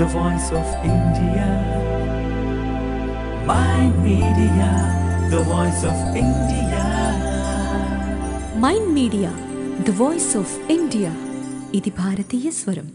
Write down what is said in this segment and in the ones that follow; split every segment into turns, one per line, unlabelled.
the voice of India. My media, the voice of India.
Mind Media the voice of India ఇది భారతీయ స్వరం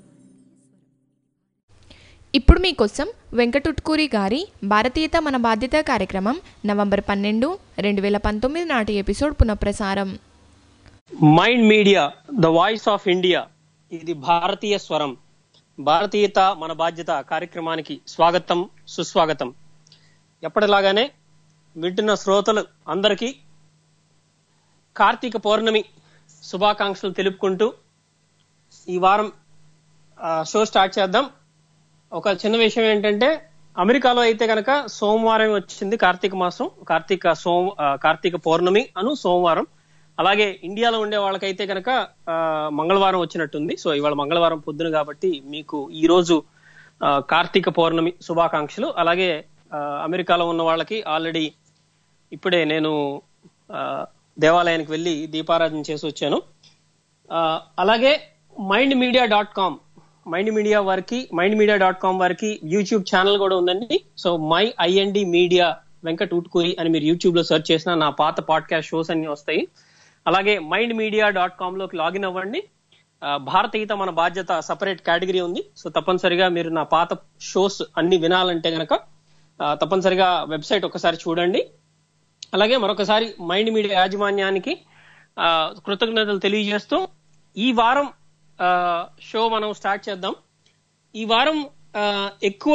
ఇప్పుడు మీకోసం వెంకటుట్కూరి గారి భారతీయత మన బాధ్యత కార్యక్రమం నవంబర్ పన్నెండు రెండు వేల పంతొమ్మిది నాటి ఎపిసోడ్ పునఃప్రసారం
Mind Media the voice of India ఇది భారతీయ స్వరం భారతీయత మన బాధ్యత కార్యక్రమానికి స్వాగతం సుస్వాగతం ఎప్పటిలాగానే వింటున్న శ్రోతలు అందరికీ కార్తీక పౌర్ణమి శుభాకాంక్షలు తెలుపుకుంటూ ఈ వారం ఆ, షో స్టార్ట్ చేద్దాం ఒక చిన్న విషయం ఏంటంటే అమెరికాలో అయితే కనుక సోమవారం వచ్చింది కార్తీక మాసం కార్తీక సోమ ఆ, కార్తీక పౌర్ణమి అను సోమవారం అలాగే ఇండియాలో ఉండే వాళ్ళకైతే కనుక ఆ, మంగళవారం వచ్చినట్టుంది సో ఇవాళ మంగళవారం పొద్దున కాబట్టి మీకు ఈ రోజు ఆ, కార్తీక పౌర్ణమి శుభాకాంక్షలు అలాగే ఆ, అమెరికాలో ఉన్న వాళ్ళకి ఆల్రెడీ ఇప్పుడే నేను ఆ, దేవాలయానికి వెళ్ళి దీపారాధన చేసి వచ్చాను ఆ, అలాగే Mind Media dot com Mind Media వారికి మైండ్ మీడియా డాట్ కామ్ వారికి యూట్యూబ్ ఛానల్ కూడా ఉందండి so my IND Media Venkat Utkuri అని మీరు యూట్యూబ్ లో సెర్చ్ చేసిన నా పాత పాడ్కాస్ట్ షోస్ అన్ని వస్తాయి అలాగే మైండ్ మీడియా డాట్ కామ్ లోకి లాగిన్ అవ్వండి ఆ, భారతీయత మన బాధ్యత సపరేట్ కేటగిరీ ఉంది సో తప్పనిసరిగా మీరు నా పాత షోస్ అన్ని వినాలంటే గనక ఆ, తప్పనిసరిగా వెబ్సైట్ ఒకసారి చూడండి అలాగే మరొకసారి మైండ్ మీడియా యాజమాన్యానికి ఆ, కృతజ్ఞతలు తెలియజేస్తూ ఈ వారం ఆ, షో మనం స్టార్ట్ చేద్దాం ఈ వారం ఆ, ఎక్కువ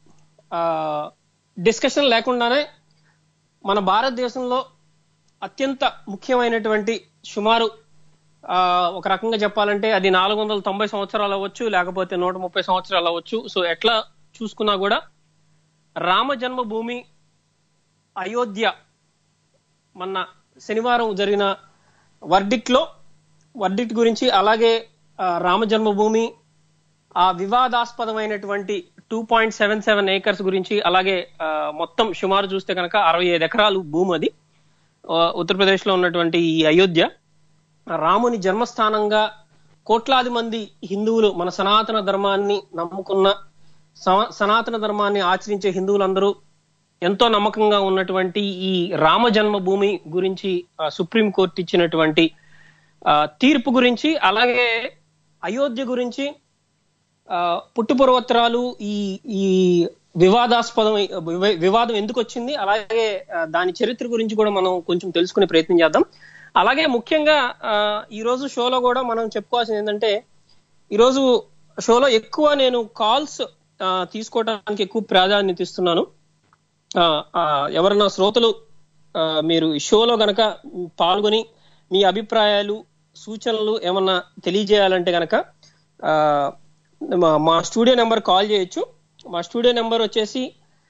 డిస్కషన్ లేకుండానే మన భారతదేశంలో అత్యంత ముఖ్యమైనటువంటి సుమారు ఆ, ఒక రకంగా చెప్పాలంటే అది నాలుగు వందల తొంభై సంవత్సరాలు అవ్వచ్చు లేకపోతే నూట ముప్పై సంవత్సరాలు అవ్వచ్చు సో ఎట్లా చూసుకున్నా కూడా రామ జన్మభూమి అయోధ్య మొన్న శనివారం జరిగిన వర్డిక్ట్ లో వర్డిక్ట్ గురించి అలాగే ఆ, రామ జన్మభూమి ఆ వివాదాస్పదమైనటువంటి two point seven seven acres గురించి అలాగే ఆ, మొత్తం సుమారు చూస్తే కనుక అరవై ఐదు ఎకరాలు భూమి అది ఆ, ఉత్తరప్రదేశ్ లో ఉన్నటువంటి ఈ అయోధ్య రాముని జన్మస్థానంగా కోట్లాది మంది హిందువులు మన సనాతన ధర్మాన్ని నమ్ముకున్న సమ- సనాతన ధర్మాన్ని ఆచరించే హిందువులందరూ ఎంతో నమ్మకంగా ఉన్నటువంటి ఈ రామ జన్మభూమి గురించి ఆ, సుప్రీం కోర్టు ఇచ్చినటువంటి ఆ, తీర్పు గురించి అలాగే అయోధ్య గురించి ఆ, పుట్టుపూర్వోత్తరాలు ఈ ఈ వివాదాస్పదం వివ- వివాదం ఎందుకు వచ్చింది అలాగే ఆ, దాని చరిత్ర గురించి కూడా మనం కొంచెం తెలుసుకునే ప్రయత్నం చేద్దాం అలాగే ముఖ్యంగా ఆ, ఈ రోజు షోలో కూడా మనం చెప్పుకోవాల్సింది ఏంటంటే ఈరోజు షోలో ఎక్కువ నేను కాల్స్ తీసుకోవడానికి ఎక్కువ ప్రాధాన్యత ఇస్తున్నాను ఆ, ఆ, ఎవరన్నా శ్రోతలు ఆ, మీరు ఈ షోలో గనక పాల్గొని మీ అభిప్రాయాలు సూచనలు ఏమన్నా తెలియజేయాలంటే గనక ఆ, మా- మా స్టూడియో నెంబర్ కాల్ చేయొచ్చు మా స్టూడియో నెంబర్ వచ్చేసి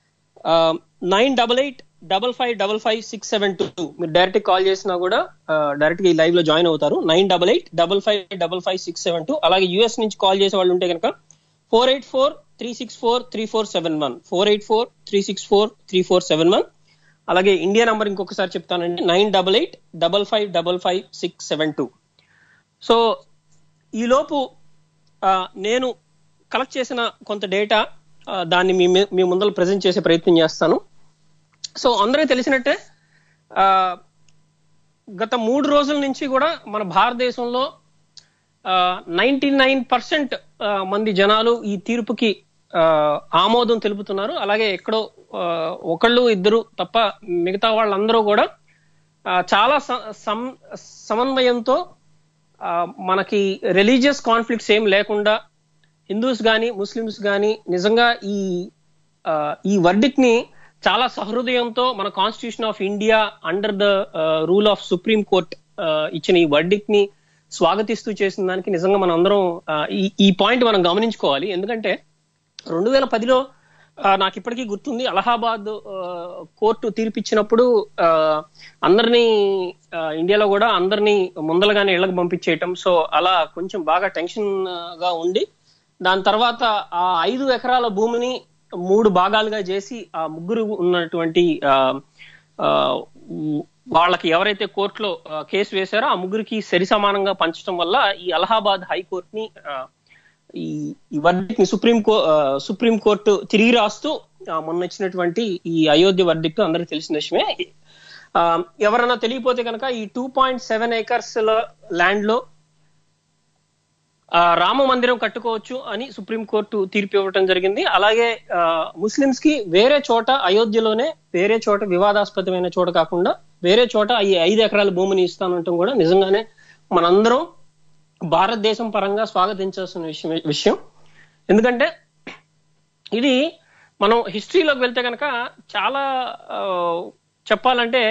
nine double eight double five double five six seven two మీరు డైరెక్ట్ కాల్ చేసినా కూడా డైరెక్ట్ గా ఈ లైవ్ లో జాయిన్ అవుతారు nine double eight double five double five six seven two అలాగే యూఎస్ నుంచి కాల్ చేసే వాళ్ళు ఉంటే కనుక four eight four three six four three four seven one four eight four three six four three four seven one అలాగే India number ఇంకొకసారి చెప్తానండి nine double eight double five double five six seven two so ఈలోపు ఆ, నేను collect చేసిన కొంత data ఆ, దాన్ని మీ మీ- మీ ముందర ప్రజెంట్ చేసే ప్రయత్నం చేస్తాను సో అందరికీ తెలిసినట్టే ఆ, గత మూడు రోజుల నుంచి కూడా మన భారతదేశంలో నైన్టీ నైన్ పర్సెంట్ మంది జనాలు ఈ తీర్పుకి ఆ, ఆమోదం తెలుపుతున్నారు అలాగే ఎక్కడో ఆ, ఒకళ్ళు ఇద్దరు తప్ప మిగతా వాళ్ళందరూ కూడా ఆ, చాలా స- సం- సమన్వయంతో ఆ, మనకి రిలీజియస్ కాన్ఫ్లిక్ట్స్ ఏం లేకుండా హిందూస్ కానీ ముస్లిమ్స్ కానీ నిజంగా ఈ ఆ, ఈ వర్డిక్ ని చాలా సహృదయంతో మన constitution of India under the rule of Supreme Court ఇచ్చిన ఈ వర్డిక్ ని స్వాగతిస్తూ చేసిన దానికి నిజంగా మనం అందరం ఆ, ఈ ఈ పాయింట్ మనం గమనించుకోవాలి ఎందుకంటే రెండు వేల పదిలో ఆ, నాకు ఇప్పటికీ గుర్తుంది అలహాబాద్ ఆ, కోర్టు తీర్పిచ్చినప్పుడు ఆ, అందరినీ ఆ, ఇండియాలో కూడా అందరినీ ముందలగానే ఇళ్లకు పంపించేయటం సో అలా కొంచెం బాగా టెన్షన్ గా ఉండి దాని తర్వాత ఆ ఐదు ఎకరాల భూమిని మూడు భాగాలుగా చేసి ఆ ముగ్గురు ఉన్నటువంటి ఆ, ఆ, వాళ్ళకి ఎవరైతే కోర్టులో ఆ, కేసు వేశారో ఆ ముగ్గురికి సరి సమానంగా పంచడం వల్ల ఈ అలహాబాద్ హైకోర్టుని ఆ, ఈ ఈ వర్డిక్ట్ ని సుప్రీం కో ఆ, సుప్రీం కోర్టు తిరిగి రాస్తూ ఆ, మొన్న ఇచ్చినటువంటి ఈ అయోధ్య వర్డిక్ట్ అందరికి తెలిసిన విషయమే ఆ, ఎవరన్నా తెలియపోతే కనుక ఈ two point seven acres land లో ఆ, రామ మందిరం కట్టుకోవచ్చు అని సుప్రీం కోర్టు తీర్పు ఇవ్వటం జరిగింది అలాగే ఆ, ముస్లిమ్స్ కి వేరే చోట అయోధ్యలోనే వేరే చోట వివాదాస్పదమైన చోట కాకుండా వేరే చోట ఈ ఐదు ఎకరాల భూమిని ఇస్తానంటం కూడా నిజంగానే మనందరం భారతదేశం పరంగా స్వాగతించాల్సిన విషయం విషయం ఎందుకంటే ఇది మనం హిస్టరీలోకి వెళ్తే కనుక చాలా ఆ, చెప్పాలంటే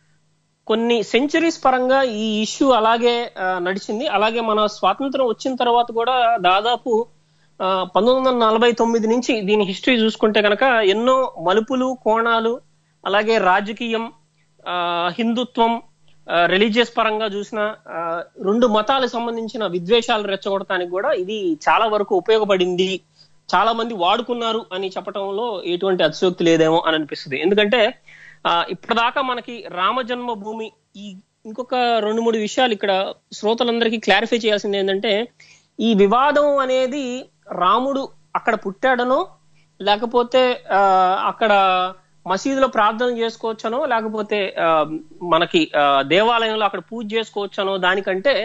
కొన్ని సెంచరీస్ పరంగా ఈ ఇష్యూ అలాగే ఆ, నడిచింది అలాగే మన స్వాతంత్రం వచ్చిన తర్వాత కూడా దాదాపు ఆ, పంతొమ్మిది వందల నలభై తొమ్మిది నుంచి దీని హిస్టరీ చూసుకుంటే కనుక ఎన్నో మలుపులు కోణాలు అలాగే రాజకీయం ఆ, హిందుత్వం రిలీజియస్ పరంగా చూసిన ఆ, రెండు మతాలకు సంబంధించిన విద్వేషాలు రెచ్చగొడటానికి కూడా ఇది చాలా వరకు ఉపయోగపడింది చాలా మంది వాడుకున్నారు అని చెప్పడంలో ఎటువంటి అతిశయోక్తి లేదేమో అని అనిపిస్తుంది ఎందుకంటే ఆ, ఇప్పటిదాకా మనకి రామ జన్మ భూమి ఈ ఇంకొక రెండు మూడు విషయాలు ఇక్కడ శ్రోతలందరికీ క్లారిఫై చేయాల్సింది ఏంటంటే ఈ వివాదం అనేది రాముడు అక్కడ పుట్టాడనో లేకపోతే ఆ, అక్కడ మసీదులో ప్రార్థన చేసుకోవచ్చనో లేకపోతే ఆ, మనకి ఆ, దేవాలయంలో అక్కడ పూజ చేసుకోవచ్చనో దానికంటే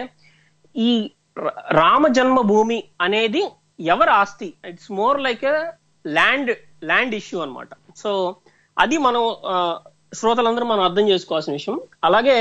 ఈ ర- రామ జన్మభూమి అనేది ఎవరి ఆస్తి it's more like a land land issue అన్నమాట సో అది మనం ఆ, శ్రోతలందరూ మనం అర్థం చేసుకోవాల్సిన విషయం అలాగే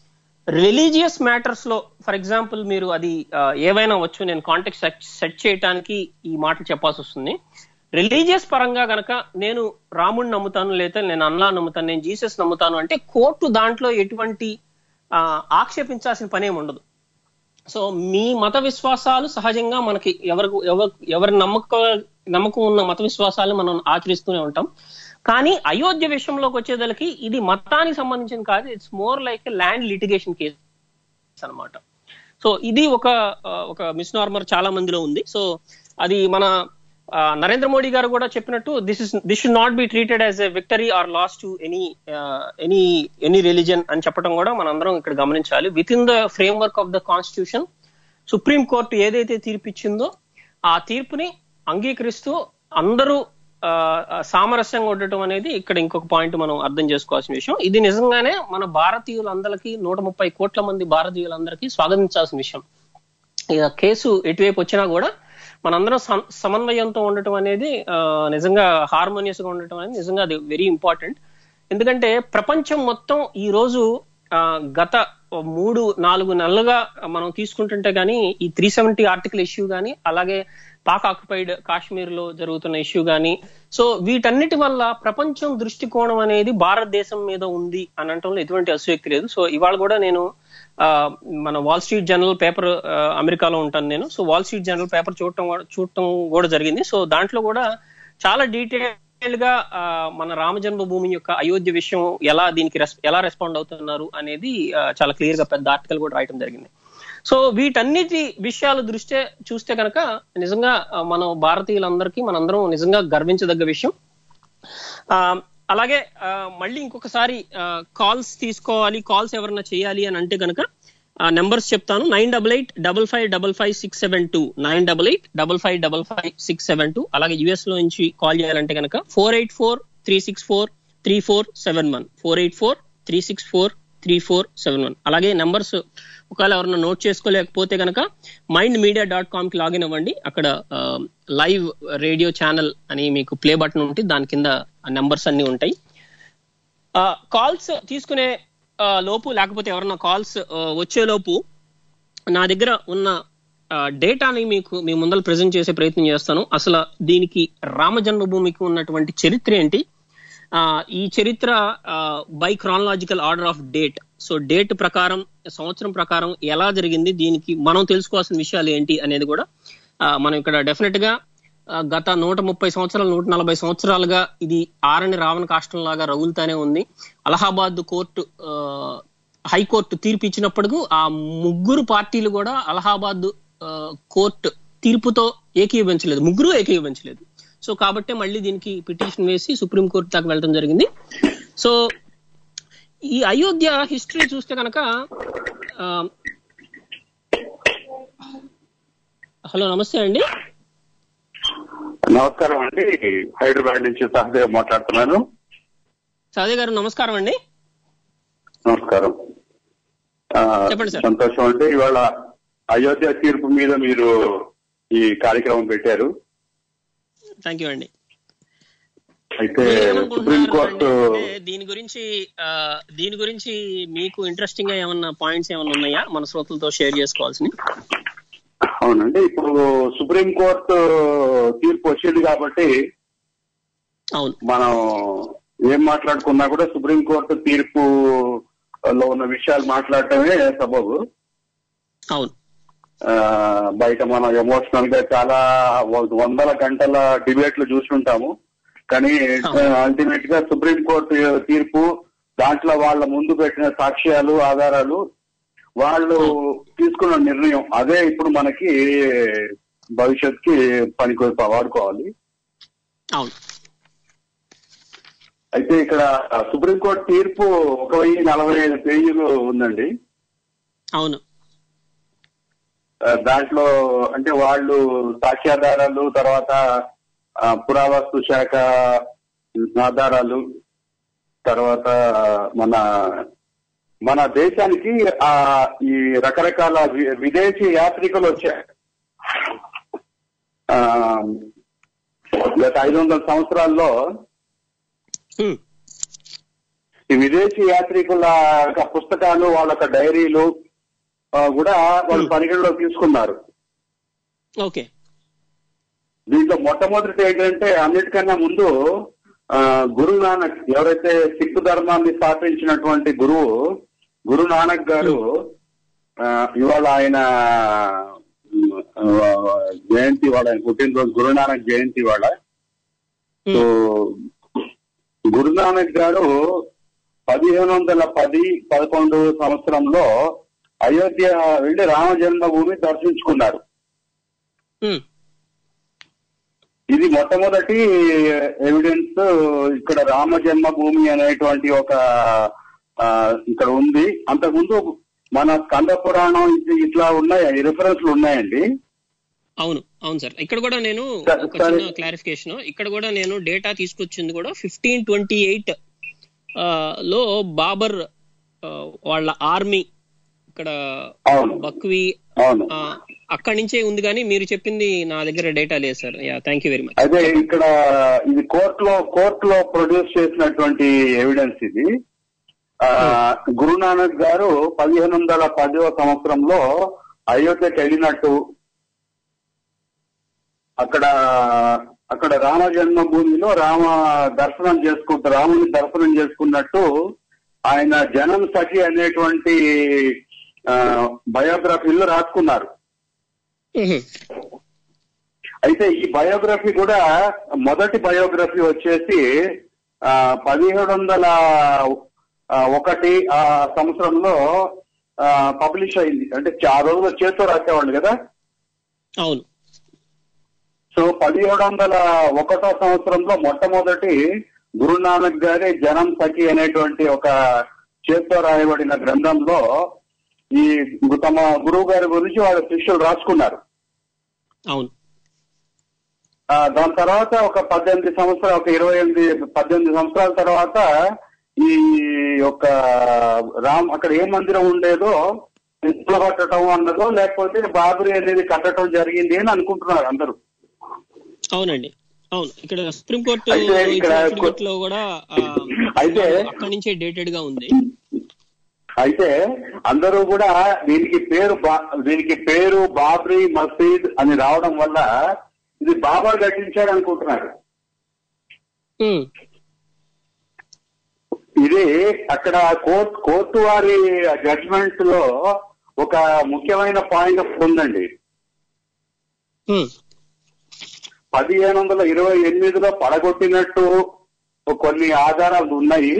రిలీజియస్ మ్యాటర్స్ లో ఫర్ ఎగ్జాంపుల్ మీరు అది ఆ, ఏవైనా వచ్చు నేను కాంటాక్ట్ సెట్ చేయడానికి ఈ మాట చెప్పాల్సి వస్తుంది రిలీజియస్ పరంగా గనక నేను రాముడిని నమ్ముతాను లేదా నేను అల్లా నమ్ముతాను నేను జీసస్ నమ్ముతాను అంటే కోర్టు దాంట్లో ఎటువంటి ఆ, ఆక్షేపించాల్సిన పని ఏమి ఉండదు సో మీ మత విశ్వాసాలు సహజంగా మనకి ఎవరికి ఎవరు ఎవరి నమ్మక నమ్మకం ఉన్న మత విశ్వాసాలు మనం ఆచరిస్తూనే ఉంటాం కానీ అయోధ్య విషయంలోకి వచ్చేదలకి ఇది మతానికి సంబంధించిన కాదు it's more like land litigation case అన్నమాట సో ఇది ఒక ఆ, ఒక మిస్నార్మర్ చాలా మందిలో ఉంది సో అది మన ఆ, నరేంద్ర మోడీ గారు కూడా చెప్పినట్టు this is this should not be treated as a victory or loss to any any any religion అని చెప్పడం కూడా మనందరం ఇక్కడ గమనించాలి within the framework of the constitution Supreme Court ఏదైతే తీర్పు ఇచ్చిందో ఆ తీర్పుని అంగీకరిస్తూ అందరూ ఆ, ఆ, సామరస్యంగా ఉండటం అనేది ఇక్కడ ఇంకొక పాయింట్ మనం అర్థం చేసుకోవాల్సిన విషయం ఇది నిజంగానే మన భారతీయులందరికీ నూట ముప్పై కోట్ల మంది భారతీయులందరికీ స్వాగతించాల్సిన విషయం ఇక కేసు ఎటువైపు వచ్చినా కూడా మనందరం సమ- సమన్వయంతో ఉండటం అనేది ఆ, నిజంగా హార్మోనియస్ గా ఉండటం అనేది నిజంగా అది వెరీ ఇంపార్టెంట్ ఎందుకంటే ప్రపంచం మొత్తం ఈ రోజు ఆ, గత మూడు నాలుగు నెలలుగా మనం తీసుకుంటుంటే గానీ ఈ త్రీ సెవెంటీ ఆర్టికల్ ఇష్యూ గానీ అలాగే పాక్ ఆక్యుపైడ్ కాశ్మీర్ లో జరుగుతున్న ఇష్యూ గానీ సో వీటన్నిటి వల్ల ప్రపంచం దృష్టికోణం అనేది భారతదేశం మీద ఉంది అని అనటంలో ఎటువంటి అసూయక్తి లేదు సో ఇవాళ కూడా నేను ఆ, మన వాల్ స్ట్రీట్ జర్నల్ పేపర్ అమెరికాలో ఉంటాను నేను so Wall Street Journal paper చూడటం కూడా- చూడటం కూడా జరిగింది సో దాంట్లో కూడా చాలా డీటెయిల్డ్ గా ఆ, మన రామ జన్మభూమి యొక్క అయోధ్య విషయం ఎలా దీనికి రెస్- ఎలా రెస్పాండ్ అవుతున్నారు అనేది ఆ, చాలా క్లియర్ గా పెద్ద ఆర్టికల్ కూడా రాయటం జరిగింది సో వీటన్నిటి విషయాల దృష్ట్యా చూస్తే కనుక నిజంగా ఆ, మన భారతీయులందరికీ మనందరం నిజంగా గర్వించదగ్గ విషయం ఆ, అలాగే ఆ, మళ్ళీ ఇంకొకసారి కాల్స్ తీసుకోవాలి కాల్స్ ఎవరన్నా చేయాలి అని అంటే కనుక నెంబర్స్ చెప్తాను nine double eight double five double five six seven two nine double eight double five double five six seven two అలాగే యుఎస్ లో నుంచి కాల్ చేయాలంటే కనుక four eight four three six four three four seven one four eight four three six four three four seven one అలాగే numbers ఒకవేళ ఎవరైనా note చేసుకోలేకపోతే కనుక మైండ్ మీడియా డాట్ కామ్ కి లాగిన్ అవ్వండి అక్కడ లైవ్ రేడియో ఛానల్ అని మీకు ప్లే బటన్ ఉంటుంది దాని కింద నెంబర్స్ అన్ని ఉంటాయి కాల్స్ తీసుకునే ఆ, లోపు లేకపోతే ఎవరన్నా కాల్స్ వచ్చే లోపు నా దగ్గర ఉన్న డేటాని మీకు మీ ముందర ప్రజెంట్ చేసే ప్రయత్నం చేస్తాను అసలు దీనికి రామ జన్మభూమికి ఉన్నటువంటి చరిత్ర ఏంటి ఆ, ఈ చరిత్ర by chronological order of date so date ప్రకారం సంవత్సరం ప్రకారం ఎలా జరిగింది దీనికి మనం తెలుసుకోవాల్సిన విషయాలు ఏంటి అనేది కూడా ఆ, మనం ఇక్కడ డెఫినెట్ గా ఆ, గత నూట ముప్పై సంవత్సరాలు నూట నలభై సంవత్సరాలుగా ఇది ఆరని రావణ కాష్టం లాగా రగులుతానే ఉంది అలహాబాద్ కోర్టు ఆ, హైకోర్టు తీర్పు ఇచ్చినప్పుడు ఆ ముగ్గురు పార్టీలు కూడా అలహాబాద్ ఆ, కోర్టు తీర్పుతో ఏకీభవించలేదు ముగ్గురు ఏకీభవించలేదు సో కాబట్టి మళ్ళీ దీనికి పిటిషన్ వేసి సుప్రీం కోర్టు దాకా వెళ్ళడం జరిగింది సో ఈ అయోధ్య హిస్టరీ చూస్తే కనుక హలో నమస్తే అండి
నమస్కారం అండి హైదరాబాద్ నుంచి సహదేవ్ మాట్లాడుతున్నాను
సహదేవ్ గారు నమస్కారం అండి
నమస్కారం ఆ,
చెప్పండి సార్.
సంతోషం అండి ఇవాళ అయోధ్య తీర్పు మీద మీరు ఈ కార్యక్రమం పెట్టారు
థ్యాంక్ యూ అండి
అయితే
మీరేమనుకుంటున్నారు
సుప్రీంకోర్టు
అంటే దీని గురించి ఆ, దీని గురించి మీకు ఇంట్రెస్టింగ్ గా ఏమన్నా పాయింట్స్ ఏమన్నా ఉన్నాయా మన శ్రోతలతో షేర్ చేసుకోవాల్సినవి
అవునండి ఇప్పుడు సుప్రీంకోర్టు తీర్పు వచ్చింది కాబట్టి
అవును
మనం ఏం మాట్లాడుకున్నా కూడా సుప్రీంకోర్టు తీర్పు లో ఉన్న విషయాలు మాట్లాడటమే సబబు
అవును
ఆ, బయట మనం ఎమోషనల్ గా చాలా వ- వందల గంటల డిబేట్లు చూస్తుంటాము కానీ అల్టిమేట్ గా సుప్రీం కోర్టు తీర్పు దాంట్లో వాళ్ళ ముందు పెట్టిన సాక్ష్యాలు ఆధారాలు వాళ్ళు తీసుకున్న నిర్ణయం అదే ఇప్పుడు మనకి భవిష్యత్ కి పనికి వాడుకోవాలి
అవును
అయితే ఇక్కడ సుప్రీంకోర్టు తీర్పు ఒక వెయ్యి నలభై ఐదు పేజీలు ఉందండి
అవును
ఆ, దాంట్లో అంటే వాళ్ళు సాక్ష్యాధారాలు తర్వాత ఆ, పురావస్తు శాఖ ఆధారాలు తర్వాత మన మన దేశానికి ఆ ఈ రకరకాల వి- విదేశీ యాత్రికులు వచ్చారు ఆ, గత ఐదు వందల సంవత్సరాల్లో
హ్మ్.
ఈ విదేశీ యాత్రికుల యొక్క పుస్తకాలు వాళ్ళ యొక్క డైరీలు ఆ, కూడా వాళ్ళు పరిగణలోకి తీసుకున్నారు
ఓకే
దీంట్లో మొట్టమొదటి ఏంటంటే అన్నిటికన్నా ముందు ఆ, గురు నానక్ ఎవరైతే సిక్కు ధర్మాన్ని స్థాపించినటువంటి గురువు గురు నానక్ గారు ఆ, ఇవాళ ఆయన ఉమ్, ఆ, జయంతి వాళ్ళ ఆయన పుట్టినరోజు గురు నానక్ జయంతి వాళ్ళ సో గురు నానక్ గారు పదిహేను వందల పది పదకొండు సంవత్సరంలో అయోధ్య వెళ్లి రామ జన్మభూమి దర్శించుకున్నారు
హ్మ్.
ఇది మొట్టమొదటి ఎవిడెన్స్ ఇక్కడ రామ జన్మభూమి అనేటువంటి ఒక ఆ, ఇక్కడ ఉంది అంతకుముందు మన స్కంద పురాణం ఇది ఇట్లా ఉన్నాయి రిఫరెన్స్లు ఉన్నాయండి
అవును అవును సార్ ఇక్కడ కూడా నేను
సరే,
ఒక
సరే.
చిన్న క్లారిఫికేషన్ ఇక్కడ కూడా నేను డేటా తీసుకొచ్చింది కూడా ఫిఫ్టీన్ ట్వంటీ ఎయిట్ లో బాబర్ ఆ, వాళ్ళ ఆర్మీ ఇక్కడ
అవును
బక్వి
అవును
ఆ, అక్కడి నుంచే ఉంది కానీ మీరు చెప్పింది నా దగ్గర డేటా లేదు sir yeah thank you very much
అదే ఇక్కడ ఇది కోర్టులో కోర్టులో ప్రొడ్యూస్ చేసినటువంటి ఎవిడెన్స్ ఇది ఆ, గురునానక్ గారు పదిహేను వందల పదవ సంవత్సరంలో అయోధ్యకి వెళ్ళినట్టు అక్కడ అక్కడ రామ జన్మభూమిలో రామ దర్శనం చేసుకుంటూ రాముని దర్శనం చేసుకున్నట్టు ఆయన జనం సఖి అనేటువంటి బయోగ్రఫీలో రాసుకున్నారు అయితే ఈ బయోగ్రఫీ కూడా మొదటి బయోగ్రఫీ వచ్చేసి ఆ, పదిహేడు వందల ఆ, ఒకటి ఆ సంవత్సరంలో పబ్లిష్ అయింది అంటే ఆ రోజుల్లో చేతితో రాసేవాళ్ళు కదా
అవును
సో పదిహేడు వందల ఒకటో సంవత్సరంలో మొట్టమొదటి గురునానక్ గారి జనం సఖి అనేటువంటి ఒక చేత్తో రాయబడిన గ్రంథంలో ఈ తమ గురువు గారి గురించి వాళ్ళ శిష్యులు రాసుకున్నారు
అవును
ఆ, దాని తర్వాత ఒక పద్దెనిమిది సంవత్సరాలు ఒక ఇరవై ఎనిమిది పద్దెనిమిది సంవత్సరాల తర్వాత ఈ యొక్క రామ్ అక్కడ ఏ మందిరం ఉండేదో ఇసుక కట్టడం అన్నదో లేకపోతే బాబరి అనేది కట్టడం జరిగింది అని అనుకుంటున్నారు అందరూ
అవునండి అవును ఇక్కడ సుప్రీంకోర్టు
అయితే ఇక్కడ
అఫిడవిట్ లో కూడా ఆ,
అయితే
అక్కడి నుంచే డేటెడ్ గా ఉంది
అయితే అందరూ కూడా దీనికి పేరు బా- దీనికి పేరు బాబ్రీ మసీద్ అని రావడం వల్ల ఇది బాబర్ కట్టించాడు అనుకుంటున్నారు
ఉమ్,
ఇది అక్కడ కోర్టు కోర్టు వారి జడ్జిమెంట్ లో ఒక ముఖ్యమైన పాయింట్ ఉందండి
ఉమ్,
పదిహేను వందల ఇరవై ఎనిమిదిలో పడగొట్టినట్టు కొన్ని ఆధారాలు ఉన్నాయి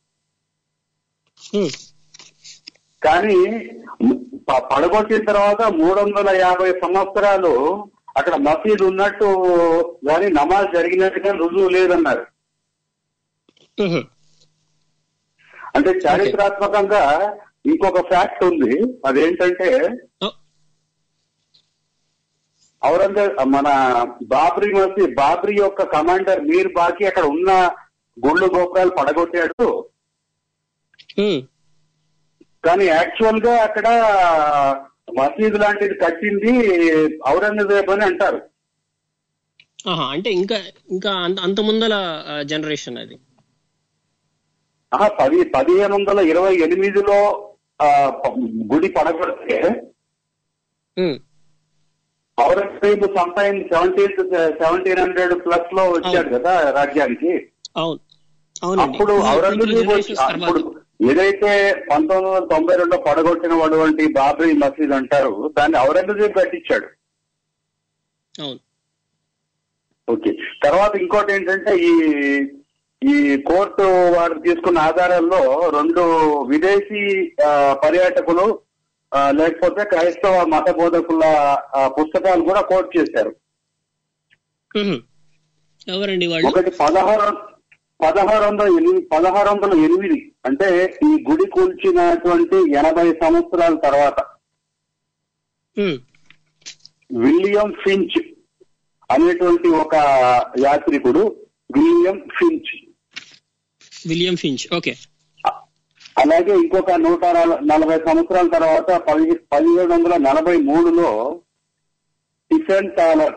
ఉమ్,
కానీ ప- పడగొట్టిన తర్వాత మూడు వందల యాభై సంవత్సరాలు అక్కడ మసీద్ ఉన్నట్టు కానీ నమాజ్ జరిగినట్టుగా రుజువు లేదన్నారు
ఉహు,
అంటే చారిత్రాత్మకంగా ఇంకొక ఫ్యాక్ట్ ఉంది అదేంటంటే
ఓ,
ఔరంగజేబ్ మన బాబ్రీ మసీద్ బాబ్రీ యొక్క కమాండర్ మీర్ బాకి అక్కడ ఉన్న గుళ్ళు గోపురాలు పడగొట్టాడు
ఉమ్,
కానీ యాక్చువల్ గా అక్కడ మసీద్ లాంటిది కట్టింది ఔరంగజేబ్ అని అంటారు
ఆహా, అంటే ఇంకా ఇంకా అంత- అంత ముందల జనరేషన్ అది
ఆహా, పది పదిహేను వందల ఇరవై ఎనిమిదిలో ఆ, ప- గుడి పడగొడితే
ఉమ్,
ఔరంగజేబు సంపైన్ సెవెంటీన్ సెవెంటీన్ హండ్రెడ్ ప్లస్ లో వచ్చాడు కదా రాజ్యానికి
అవును అవునండి
అప్పుడు
ఈ- ఈ
ఔరంగజేబు వచ్చి-
generations తర్వాత
అప్పుడు ఏదైతే పంతొమ్మిది వందల తొంభై రెండులో పడగొట్టినటువంటి బాబ్రీ మసీద్ అంటారు దాన్ని ఔరంగజేబు కట్టించాడు
అవును
ఓకే తర్వాత ఇంకోటి ఏంటంటే ఈ ఈ కోర్టు వారు తీసుకున్న ఆధారాల్లో రెండు విదేశీ ఆ, పర్యాటకులు ఆ, లేకపోతే క్రైస్తవ మత బోధకుల ఆ, పుస్తకాలు కూడా కోట్ చేశారు
ఉహు. ఎవరండి వాళ్ళు
ఒకటి పదహారు పదహారు వందల ఎనిమిది పదహారు వందల ఎనిమిది అంటే ఈ గుడి కూల్చినటువంటి ఎనభై సంవత్సరాల తర్వాత
ఉమ్,
విలియం ఫించ్ అనేటువంటి ఒక యాత్రికుడు William Finch
William Finch okay
అలాగే ఇంకొక నూట నల- నలభై సంవత్సరాల తర్వాత పది పదిహేడు వందల నలభై మూడులో టిఫెన్ టాలర్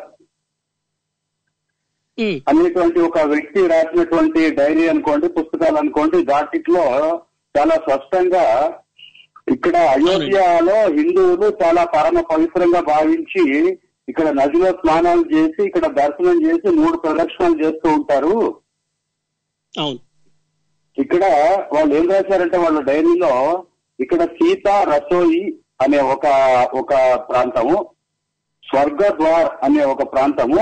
ఉమ్,
అనేటువంటి ఒక వ్యక్తి రాసినటువంటి డైరీ అనుకోండి పుస్తకాలు అనుకోండి దాటిలో చాలా స్పష్టంగా ఇక్కడ అయోధ్యలో హిందువులు చాలా పరమ పవిత్రంగా భావించి ఇక్కడ నదిలో స్నానాలు చేసి ఇక్కడ దర్శనం చేసి మూడు ప్రదక్షిణాలు చేస్తూ ఉంటారు
అవును
ఇక్కడ వాళ్ళు ఏం రాశారంటే వాళ్ళ డైరీలో ఇక్కడ సీత రసోయి అనే ఒక ఒక ప్రాంతము స్వర్గద్వార్ అనే ఒక ప్రాంతము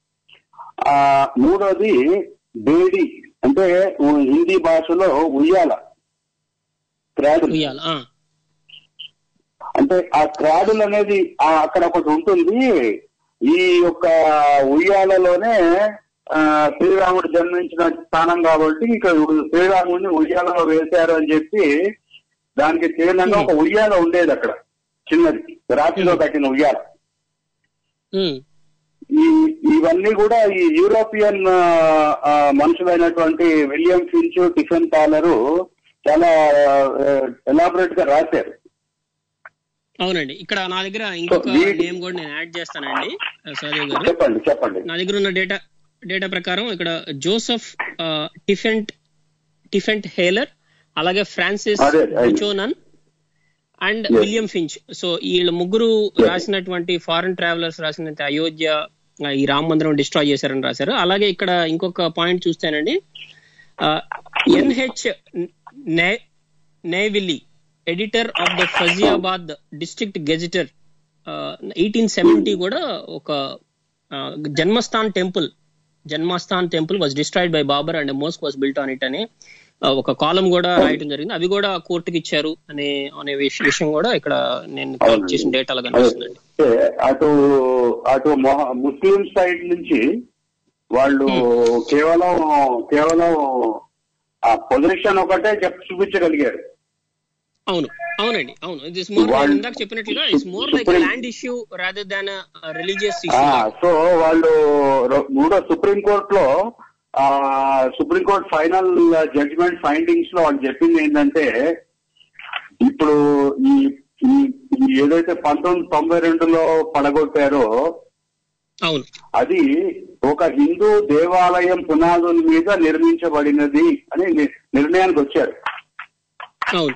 ఆ మూడోది బేడి అంటే ఉ- హిందీ భాషలో ఉయ్యాల క్రాడుల్
ఉయ్యాల ఆ,
అంటే ఆ క్రాడుల్ అనేది ఆ అక్కడ ఒకటి ఉంటుంది ఈ యొక్క ఉయ్యాలలోనే ఆ, శ్రీరాముడు జన్మించిన స్థానం కాబట్టి ఇక్కడ శ్రీరాముడిని ఉయ్యాలలో వేశారు అని చెప్పి దానికి చిహ్నంగా ఒక ఉయ్యాల ఉండేది అక్కడ చిన్నది రాతిలో కట్టిన ఉయ్యాల
ఉమ్,
ఈ ఇవన్నీ కూడా ఈ యూరోపియన్ ఆ, ఆ, మనుషులైనటువంటి విలియం ఫించ్ టిఫెన్ టాలరు చాలా ఎలాబరేట్ గా రాశారు
అవునండి ఇక్కడ నా దగ్గర ఇంకొక
వీ-
నేమ్ కూడా నేను యాడ్ చేస్తానండి సహదేవ్ గారు
చెప్పండి చెప్పండి
నా దగ్గర ఉన్న డేటా డేటా ప్రకారం ఇక్కడ జోసెఫ్ ఆ, టిఫెంట్ టిఫెంట్ హేలర్ అలాగే ఫ్రాన్సిస్
అదే, అదే.
Buchanan and
Yes.
William Finch so వీళ్ళ ముగ్గురు రాసినటువంటి ఫారెన్ ట్రావెలర్స్ రాసినటువంటి అయోధ్య ఆ, ఈ రామ మందిరం డిస్ట్రాయ్ చేశారని రాశారు అలాగే ఇక్కడ ఇంకొక పాయింట్ చూస్తేనండి NH Nevill editor of the Faizabad district gazetteer eighteen seventy కూడా ఒక ఆ, Janmasthan temple Janmasthan temple was destroyed by Babur and mosque was built on it అని ఆ, ఒక కాలం కూడా రాయటం జరిగింది అవి కూడా కోర్టుకి ఇచ్చారు అనే అనే విష- విషయం కూడా ఇక్కడ నేను కలెక్ట్ చేసిన డేటాలో కనిపిస్తుందండి
అంటే అటు అటు మొహ- ముస్లిం సైడ్ నుంచి వాళ్ళు కేవలం కేవలం ఆ పొజిషన్ ఒకటే చెప్ చూపించగలిగారు
అవును అవునండి అవును ఇట్స్ మోర్
వాళ్ళు-
ఇందాక చెప్పినట్లుగా it's more like
Supreme-
land issue rather than religious
ఆ,
ఇష్యూ
సో వాళ్ళు రొ- మూడో సుప్రీం కోర్ట్ లో ఆ Supreme Court final judgement findings లో వాళ్ళు చెప్పింది ఏంటంటే ఇప్పుడు ఈ ఈ- ఈ ఏదైతే పంతొమ్మిది తొంభై రెండులో పడగొట్టారో
అవును
అది ఒక హిందూ దేవాలయం పునాదుల మీద నిర్మించబడినది అని ని- నిర్ణయానికి వచ్చారు
అవును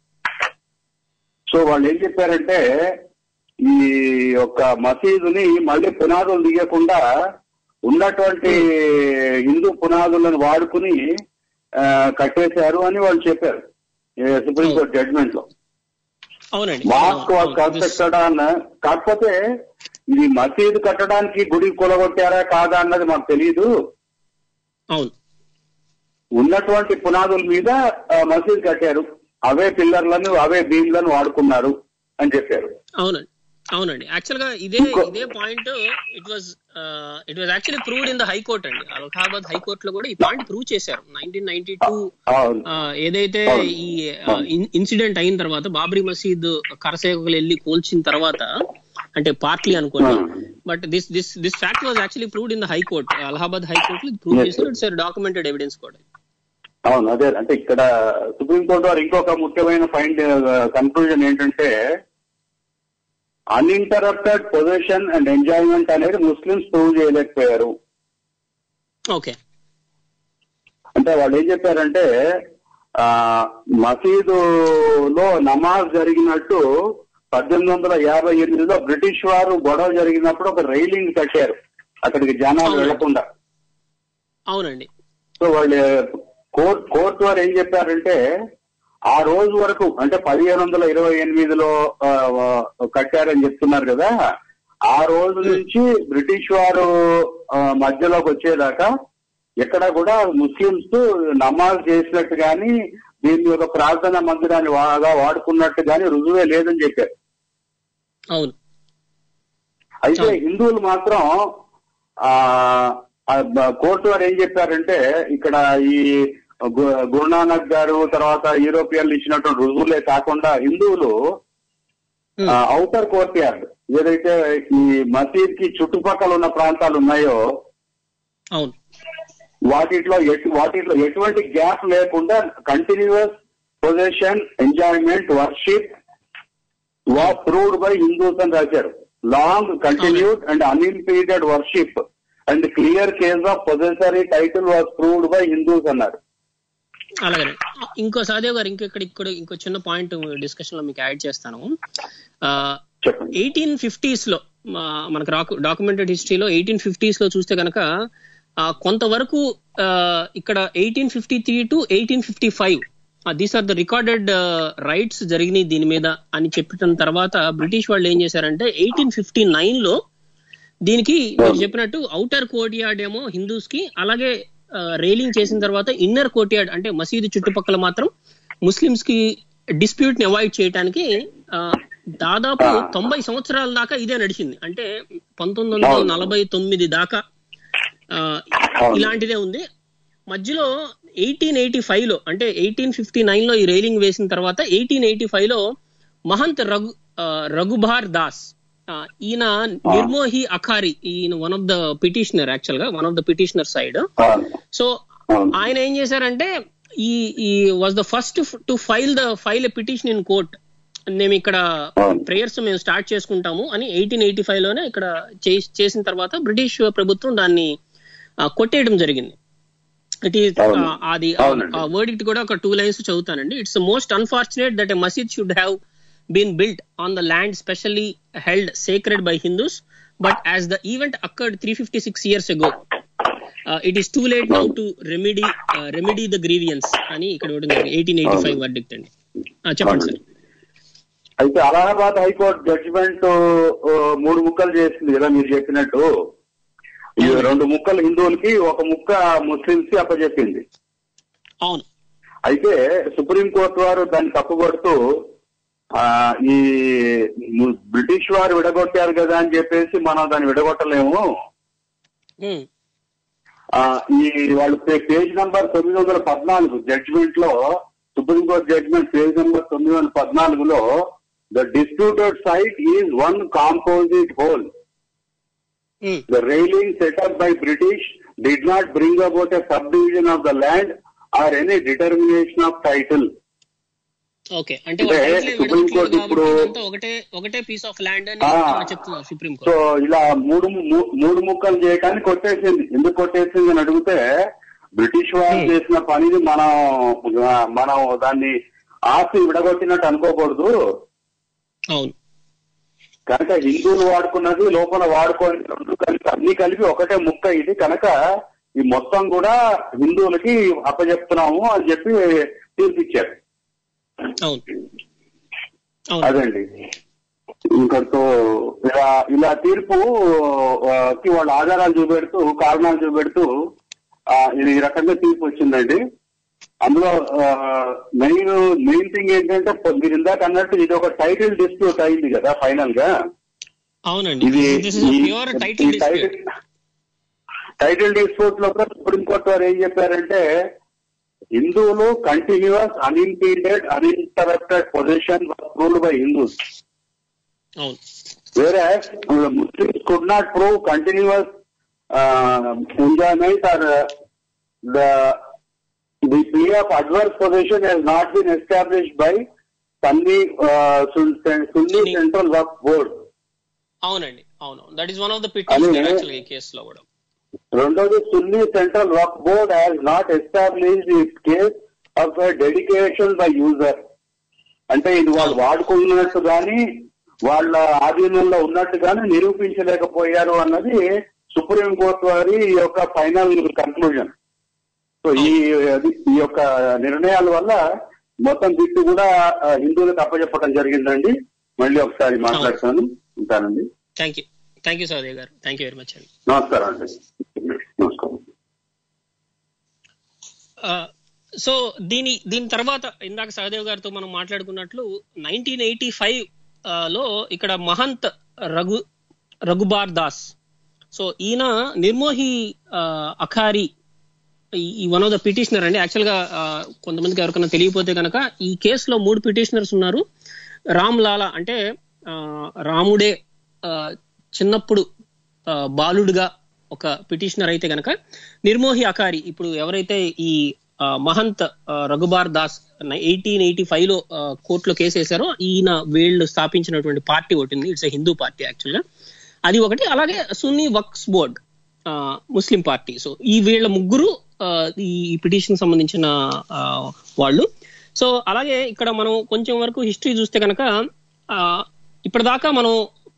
సో వాళ్ళు ఏం చెప్పారంటే ఈ యొక్క మసీదుని మళ్ళీ పునాదులు దిగకుండా ఉన్నటువంటి హిందూ పునాదులను వాడుకుని ఆ, కట్టేశారు అని వాళ్ళు చెప్పారు సుప్రీం కోర్ట్ జడ్జ్మెంట్ లో
అవునండి
మాస్క్ వాజ్
అవును, అవును. This-
కన్స్ట్రక్టెడ్ అన్న కాకపోతే ఇది మసీదు కట్టడానికి గుడి కూలగొట్టారా కాదా అన్నది మాకు తెలియదు
అవును
ఉన్నటువంటి పునాదుల మీద ఆ, మసీదు కట్టారు అవే పిల్లర్లను అవే బీమ్లను వాడుకున్నారు అని చెప్పారు
అవునండి అవునండి యాక్చువల్ గా ఇదే
ఇంకో-
ఇదే point it was it was actually proved in the high court అండి అలహాబాద్ హైకోర్ట్ లో కూడా ఈ పాయింట్ ప్రూవ్ చేశారు నైన్టీన్ నైన్టీ టూ
అవును
ఏదైతే
అవును.
ఈ ఇన్సిడెంట్ అయిన తర్వాత బాబ్రీ మసీద్ కరసేవకులు వెళ్ళి కూల్చిన తర్వాత అంటే పార్ట్లీ అనుకోండి
ఆ.
But this this this fact was actually proved in the high court Allahabad high court prove
Yes,
చేశారు ఇట్స్ డాక్యుమెంటెడ్ ఎవిడెన్స్ కూడా
అవును అదే అంటే ఇక్కడ సుప్రీంకోర్టు వారు ఇంకొక ముఖ్యమైన ఫైండ్ కన్క్లూజన్ ఏంటంటే అన్ఇంటరప్టెడ్ పొజిషన్ అండ్ ఎంజాయ్మెంట్ అనేది ముస్లిమ్స్ ప్రూవ్ చేయలేకపోయారు
ఓకే
అంటే వాళ్ళు ఏం చెప్పారంటే ఆ మసీదులో నమాజ్ జరిగినట్టు పద్దెనిమిది వందల యాభై ఎనిమిదిలో బ్రిటిష్ వారు గొడవ జరిగినప్పుడు ఒక రైలింగ్ కట్టారు అక్కడికి జనాలు
అవును.
వెళ్లకుండా
అవునండి
సో వాళ్ళు కోర్ట్ కోర్టు వారు ఏం చెప్పారంటే ఆ రోజు వరకు అంటే పదిహేను వందల ఇరవై ఎనిమిదిలో ఆ, ఆ, కట్టారని చెప్తున్నారు కదా ఆ రోజు నుంచి బ్రిటిష్ వారు ఆ, మధ్యలోకి వచ్చేదాకా ఎక్కడ కూడా ముస్లింస్ నమాజ్ చేసినట్టు గాని దీన్ని ఒక ప్రార్థన మందిరాన్ని బాగా వాడుకున్నట్టు గాని రుజువే లేదని చెప్పారు
అవును
అయితే
అవును.
హిందువులు మాత్రం ఆ ఆ బ- కోర్టు వారు ఏం చెప్పారంటే ఇక్కడ ఈ గు- గురునానక్ గారు తర్వాత యూరోపియన్లు ఇచ్చినటువంటి రుజువులే కాకుండా హిందువులు
Hmm.
ఔటర్ కోర్ట్ యార్డ్ ఏదైతే ఈ మసీద్ కి చుట్టుపక్కల ఉన్న ప్రాంతాలు ఉన్నాయో
అవును
వాటిలో ఎటు వాటిలో ఎటువంటి గ్యాప్ లేకుండా continuous position enjoyment worship was proved by Hindus అని రాశారు long continued and unimpeded worship and clear case of possessory title was proved by Hindus అన్నారు
అలాగే ఇంకో సాదేవ్ గారు ఇంకో ఇక్కడ ఇక్కడ ఇంకో చిన్న పాయింట్ డిస్కషన్ లో మీకు యాడ్ చేస్తాను
చెప్పండి
ఎయిటీన్ ఫిఫ్టీస్ లో మా- మనకు డాక్యుమెంటెడ్ హిస్టరీలో ఎయిటీన్ ఫిఫ్టీస్ లో చూస్తే కనుక కొంతవరకు ఆ, ఇక్కడ eighteen fifty three to eighteen fifty five these are the recorded riots జరిగినాయి దీని మీద అని చెప్పిన తర్వాత బ్రిటిష్ వాళ్ళు ఏం చేశారంటే ఎయిటీన్ ఫిఫ్టీ నైన్ లో దీనికి మీరు చెప్పినట్టు అవుటర్ కోర్ట్యార్డ్ ఏమో హిందూస్ కి అలాగే రైలింగ్ చేసిన తర్వాత ఇన్నర్ కోర్ట్యార్డ్ అంటే మసీదు చుట్టుపక్కల మాత్రం ముస్లిమ్స్ కి డిస్ప్యూట్ ని అవాయిడ్ చేయడానికి ఆ, దాదాపు తొంభై సంవత్సరాల దాకా ఇదే నడిచింది అంటే పంతొమ్మిది వందల నలభై తొమ్మిది దాకా ఆ, ఇలాంటిదే ఉంది మధ్యలో ఎయిటీన్ ఎయిటీ ఫైవ్ లో అంటే ఎయిటీన్ ఫిఫ్టీ నైన్ లో ఈ రైలింగ్ వేసిన తర్వాత ఎయిటీన్ ఎయిటీ ఫైవ్ లో మహంత్ రఘు ఆ, రఘుబార్ దాస్ ఆ, ఈయన నిర్మోహి అఖారి ఈయన one of the petitioner actual గా one of the petitioner side so
అవును.
ఆయన ఏం చేశారంటే ఈ ఈ was the first to file the file a petition in court మేము ఇక్కడ
అవును.
ప్రేయర్స్ మేము స్టార్ట్ చేసుకుంటాము అని ఎయిటీన్ ఎయిటీ ఫైవ్ లోనే ఇక్కడ చేస్- చేసిన తర్వాత బ్రిటిష్ ప్రభుత్వం దాన్ని ఆ, కొట్టేయడం జరిగింది ఇట్ ఈస్
అవును.
అది
అవునండి.
ఆ వర్డిక్ట్ కూడా ఒక టూ లైన్స్ చదువుతానండి it's most unfortunate that a masjid should have been built on the land specially held sacred by Hindus but as the event occurred three fifty six years ago it is too late now to remedy remedy the grievance అని ఇక్కడ eighteen eighty five verdict అండి ఆ, చెప్పండి sir
అయితే Allahabad high court judgement మూడు ముక్కలు చేసింది కదా మీరు చెప్పినట్టు ఈ రెండు ముక్కలు హిందువులకి ఒక ముక్క ముస్లింస్ కి అప్పచెప్పింది
అవును
అయితే సుప్రీంకోర్టు వారు దాన్ని తప్పుపడుతూ ఆ ఈ ము- బ్రిటిష్ వారు విడగొట్టారు కదా అని చెప్పేసి మనం దాన్ని విడగొట్టలేము
ఉమ్,
ఆ ఈ వాళ్ళు పే- పేజ్ నంబర్ తొమ్మిది వందల పద్నాలుగు జడ్జిమెంట్ లో సుప్రీంకోర్టు జడ్జిమెంట్ పేజ్ నంబర్ తొమ్మిది వందల పద్నాలుగులో the disputed site is one composite whole
um,
The railing set up by British did not bring about a subdivision of the land or any determination of title.
Okay అంటే
అంటే
వాళ్ళ title ఏ
Supreme
విడగొట్టలేదు
court
కాబట్టి
ఇప్పుడు-
ఇదంతా ఒకటే ఒకటే పీస్ ఆఫ్ ల్యాండ్ అని
ఆ.
అలా చెప్తున్నారు సుప్రీం
సో
కోర్టు
ఇలా మూడు ము- మూడు ముక్కలు చేయడానికి కొట్టేసింది ఎందుకు కొట్టేసింది అని అడిగితే బ్రిటిష్ వారు
Hmm.
చేసిన పనిని మనం ఆ, మనం దాన్ని ఆస్తి విడగొట్టినట్టు అనుకోకూడదు
అవును
కనుక హిందువులు వాడుకున్నది లోపల వాడుకోని రెండు కలిపి అన్ని కలిపి ఒకటే ముక్క ఇది కనుక ఈ మొత్తం కూడా హిందువులకి అప్పచెప్తున్నాము అని చెప్పి తీర్పిచ్చారు
అవును అవును
అదండి ఇంకతో ఇలా ఇలా తీర్పు ఆ, కి వాళ్ళ ఆధారాలు చూపెడుతూ కారణాలు చూపెడుతూ ఆ, ఇది ఈ రకంగా తీర్పు వచ్చిందండి అందులో మెయిన్ మెయిన్ థింగ్ ఏంటంటే మీరు ఇందాక అన్నట్టు ఇది ఒక టైటిల్ డిస్ప్యూట్ అయింది కదా ఫైనల్ గా
అవునండి
ఇది
this is pure title dispute
title dispute లో కూడా సుప్రీంకోర్టు వారు ఏం చెప్పారంటే హిందువులు continuous unimpeded uninterrupted position ruled by Hindus
అవును
whereas uh, Muslims could not prove continuous uh, enjoyment or uh, the the plea of adverse possession has not been established by Sunni uh, Sun- Sunni
Sunni.
Central Waqf Board.
అవునండి అవును that is one of the petition
అదే.
Actual ఈ కేసులో కూడా
రెండోది Sunni Central Waqf Board has not established it case of dedication by user అంటే ఇది వాళ్ళు వాడుకున్నట్టు గాని వాళ్ళ ఆధీనంలో ఉన్నట్టు గాని నిరూపించలేకపోయారు అన్నది సుప్రీం కోర్టు వారి ఈ యొక్క ఫైనల్ కన్క్లూజన్ సో ఈ అది- ఈ యొక్క నిర్ణయాల వల్ల మొత్తం దిట్టు కూడా ఆ, హిందువులకు అప్పచెప్పడం జరిగిందండి మళ్ళీ ఒకసారి మాట్లాడతాను ఉంటానండి
thank you thank you Sahadev గారు థ్యాంక్ యూ వెరీ మచ్ అండి
నమస్కారం అండి నమస్కారం
సో దీని దీని తర్వాత ఇందాక సహదేవ్ గారితో మనం మాట్లాడుకున్నట్లు నైన్టీన్ ఎయిటీ ఫైవ్ లో ఇక్కడ మహంత్ రఘు రఘుబార్ దాస్ సో ఈయన నిర్మోహి ఆ, అఖారి ఈ- ఈ వన్ ఆఫ్ ద పిటిషనర్ అండి యాక్చువల్ గా ఆ, కొంతమందికి ఎవరికైనా తెలియపోతే కనుక ఈ కేసులో మూడు పిటిషనర్స్ ఉన్నారు రామ్ లాలా అంటే ఆ, రాముడే ఆ, చిన్నప్పుడు ఆ, బాలుడుగా ఒక పిటిషనర్ అయితే గనక నిర్మోహి అకారి ఇప్పుడు ఎవరైతే ఈ ఆ, మహంత్ ఆ, Raghubar Das eighteen eighty five లో ఆ, కోర్టులో కేసు వేశారో ఈయన వీళ్ళు స్థాపించినటువంటి పార్టీ ఒకటి ఉంది ఇట్స్ హిందూ పార్టీ యాక్చువల్ గా అది ఒకటి అలాగే సున్నీ వక్స్ బోర్డ్ ఆ, ముస్లిం పార్టీ సో ఈ వీళ్ళ ముగ్గురు ఆ, ఈ పిటిషన్ సంబంధించిన ఆ, వాళ్ళు సో అలాగే ఇక్కడ మనం కొంచెం వరకు హిస్టరీ చూస్తే కనుక ఇప్పటిదాకా మనం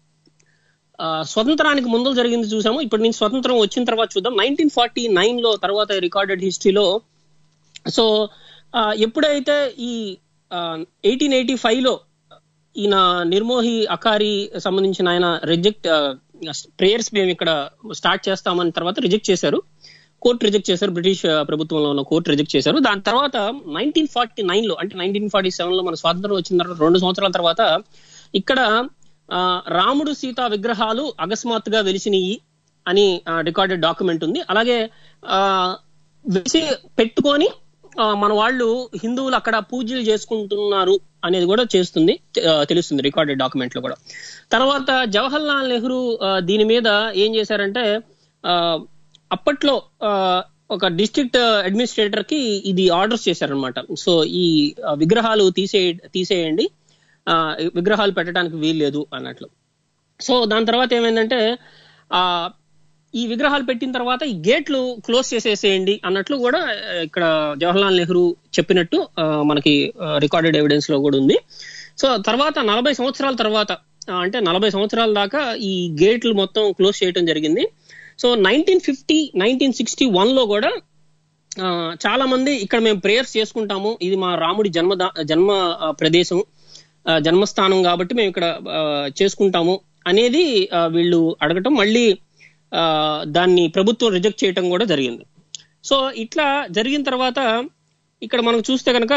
ఆ, స్వతంత్రానికి ముందు జరిగింది చూసాము ఇప్పుడు నుంచి స్వతంత్రం వచ్చిన తర్వాత చూద్దాం నైన్టీన్ ఫార్టీ నైన్ లో తర్వాత రికార్డెడ్ హిస్టరీలో సో ఆ, ఎప్పుడైతే ఈ ఎయిటీన్ ఎయిటీ ఫైవ్ లో ఈయన నిర్మోహి అకారి సంబంధించిన ఆయన రిజెక్ట్ ప్రేయర్స్ మేము ఇక్కడ స్టార్ట్ చేస్తామని తర్వాత రిజెక్ట్ చేశారు కోర్టు రిజెక్ట్ చేశారు బ్రిటిష్ ఆ, ప్రభుత్వంలో ఉన్న కోర్టు రిజెక్ట్ చేశారు దాని తర్వాత నైన్టీన్ ఫార్టీ నైన్ లో అంటే నైన్టీన్ ఫార్టీ సెవెన్ లో మన స్వాతంత్రం వచ్చిన తర్వాత రెండు సంవత్సరాల తర్వాత ఇక్కడ ఆ, రాముడు సీత విగ్రహాలు అకస్మాత్తుగా వెలిసినాయి అని రికార్డెడ్ డాక్యుమెంట్ ఉంది అలాగే ఆ, వెలిసి పెట్టుకొని ఆ, మన వాళ్ళు హిందువులు అక్కడ పూజలు చేసుకుంటున్నారు అనేది కూడా చేస్తుంది ఆ, తెలుస్తుంది రికార్డెడ్ డాక్యుమెంట్ లో కూడా తర్వాత జవహర్ లాల్ నెహ్రూ ఆ, దీని మీద ఏం చేశారంటే ఆ, అప్పట్లో ఆ, ఒక డిస్ట్రిక్ట్ అడ్మినిస్ట్రేటర్ కి ఇది ఆర్డర్స్ చేశారనమాట సో ఈ ఆ, విగ్రహాలు తీసే తీసేయండి ఆ, విగ్రహాలు పెట్టడానికి వీల్లేదు అన్నట్లు సో దాని తర్వాత ఏమైందంటే ఆ ఈ విగ్రహాలు పెట్టిన తర్వాత ఈ గేట్లు క్లోజ్ చేసేసేయండి అన్నట్లు కూడా ఆ, ఇక్కడ జవహర్లాల్ నెహ్రూ చెప్పినట్టు ఆ, మనకి రికార్డెడ్ ఎవిడెన్స్ లో కూడా ఉంది సో తర్వాత నలభై సంవత్సరాల తర్వాత ఆ, అంటే నలభై సంవత్సరాల దాకా ఈ గేట్లు మొత్తం క్లోజ్ చేయడం జరిగింది so nineteen fifty nineteen sixty one లో కూడా ఆ, చాలా మంది ఇక్కడ మేము ప్రేయర్స్ చేసుకుంటాము ఇది మా రాముడి జన్మ జన్మ ఆ, ప్రదేశం ఆ, జన్మస్థానం కాబట్టి మేము ఇక్కడ ఆ, చేసుకుంటాము అనేది ఆ, వీళ్ళు అడగటం మళ్ళీ ఆ, దాన్ని ప్రభుత్వం రిజెక్ట్ చేయటం కూడా జరిగింది సో ఇట్లా జరిగిన తర్వాత ఇక్కడ మనం చూస్తే కనుక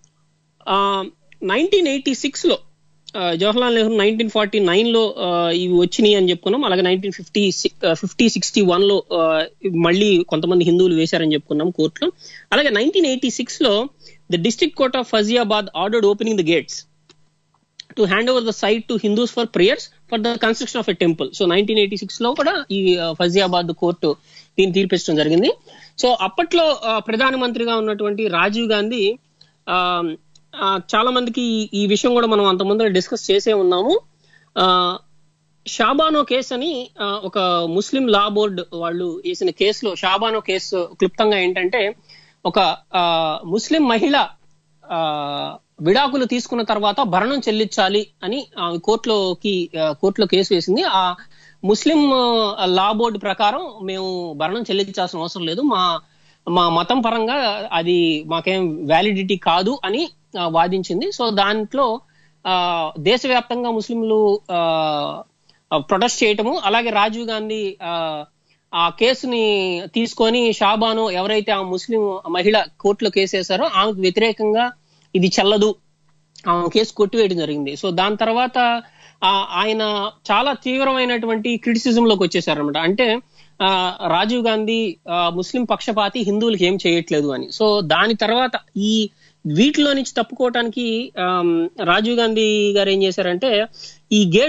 నైన్టీన్ ఎయిటీ సిక్స్ లో ఆ, Jawaharlal Nehru nineteen forty nine లో ఆ, ఇవి వచ్చినాయి అని చెప్పుకున్నాం అలాగే nineteen fifty fifty sixty one లో ఆ, మళ్ళీ కొంతమంది హిందువులు వేశారని చెప్పుకున్నాం కోర్టులో అలాగే నైన్టీన్ ఎయిటీ సిక్స్ లో the district court of Faizabad ordered opening the gates to hand over the site to Hindus for prayers for the construction of a temple so nineteen eighty six లో కూడా ఈ ఆ, ఫజియాబాద్ కోర్టు దీన్ని తీర్పించడం జరిగింది so అప్పట్లో ఆ, ప్రధానమంత్రిగా ఉన్నటువంటి రాజీవ్ గాంధీ ఆ, ఆ, చాలా మందికి ఈ- ఈ విషయం కూడా మనం అంత ముందర డిస్కస్ చేసే ఉన్నాము ఆ, షాబానో కేసు అని ఆ, ఒక ముస్లిం లా బోర్డు వాళ్ళు వేసిన కేసులో షాబానో కేసు క్లుప్తంగా ఏంటంటే ఒక ఆ, ముస్లిం మహిళ ఆ, విడాకులు తీసుకున్న తర్వాత భరణం చెల్లించాలి అని ఆ, కోర్టులోకి ఆ, కోర్టులో కేసు వేసింది ఆ ముస్లిం ఆ, లా బోర్డు ప్రకారం మేము భరణం చెల్లించాల్సిన అవసరం లేదు మా మా మతం పరంగా అది మాకేం వ్యాలిడిటీ కాదు అని ఆ, వాదించింది సో దాంట్లో ఆ, దేశవ్యాప్తంగా ముస్లింలు ప్రొటెస్ట్ చేయటము అలాగే రాజీవ్ గాంధీ ఆ, ఆ కేసుని తీసుకొని షాబాను ఎవరైతే ఆ ముస్లిం మహిళ కోర్టులో కేసు వేశారో ఆమెకు వ్యతిరేకంగా ఇది చెల్లదు ఆమె కేసు కొట్టివేయడం జరిగింది సో దాని తర్వాత ఆ, ఆయన చాలా తీవ్రమైనటువంటి క్రిటిసిజం లోకి వచ్చేసారనమాట అంటే ఆ, రాజీవ్ గాంధీ ఆ, ముస్లిం పక్షపాతి హిందువులకి ఏం చేయట్లేదు అని సో దాని తర్వాత ఈ వీటిలో నుంచి తప్పుకోవటానికి ఆమ్, రాజీవ్ గాంధీ గారు ఏం చేశారంటే ఈ గేట్లు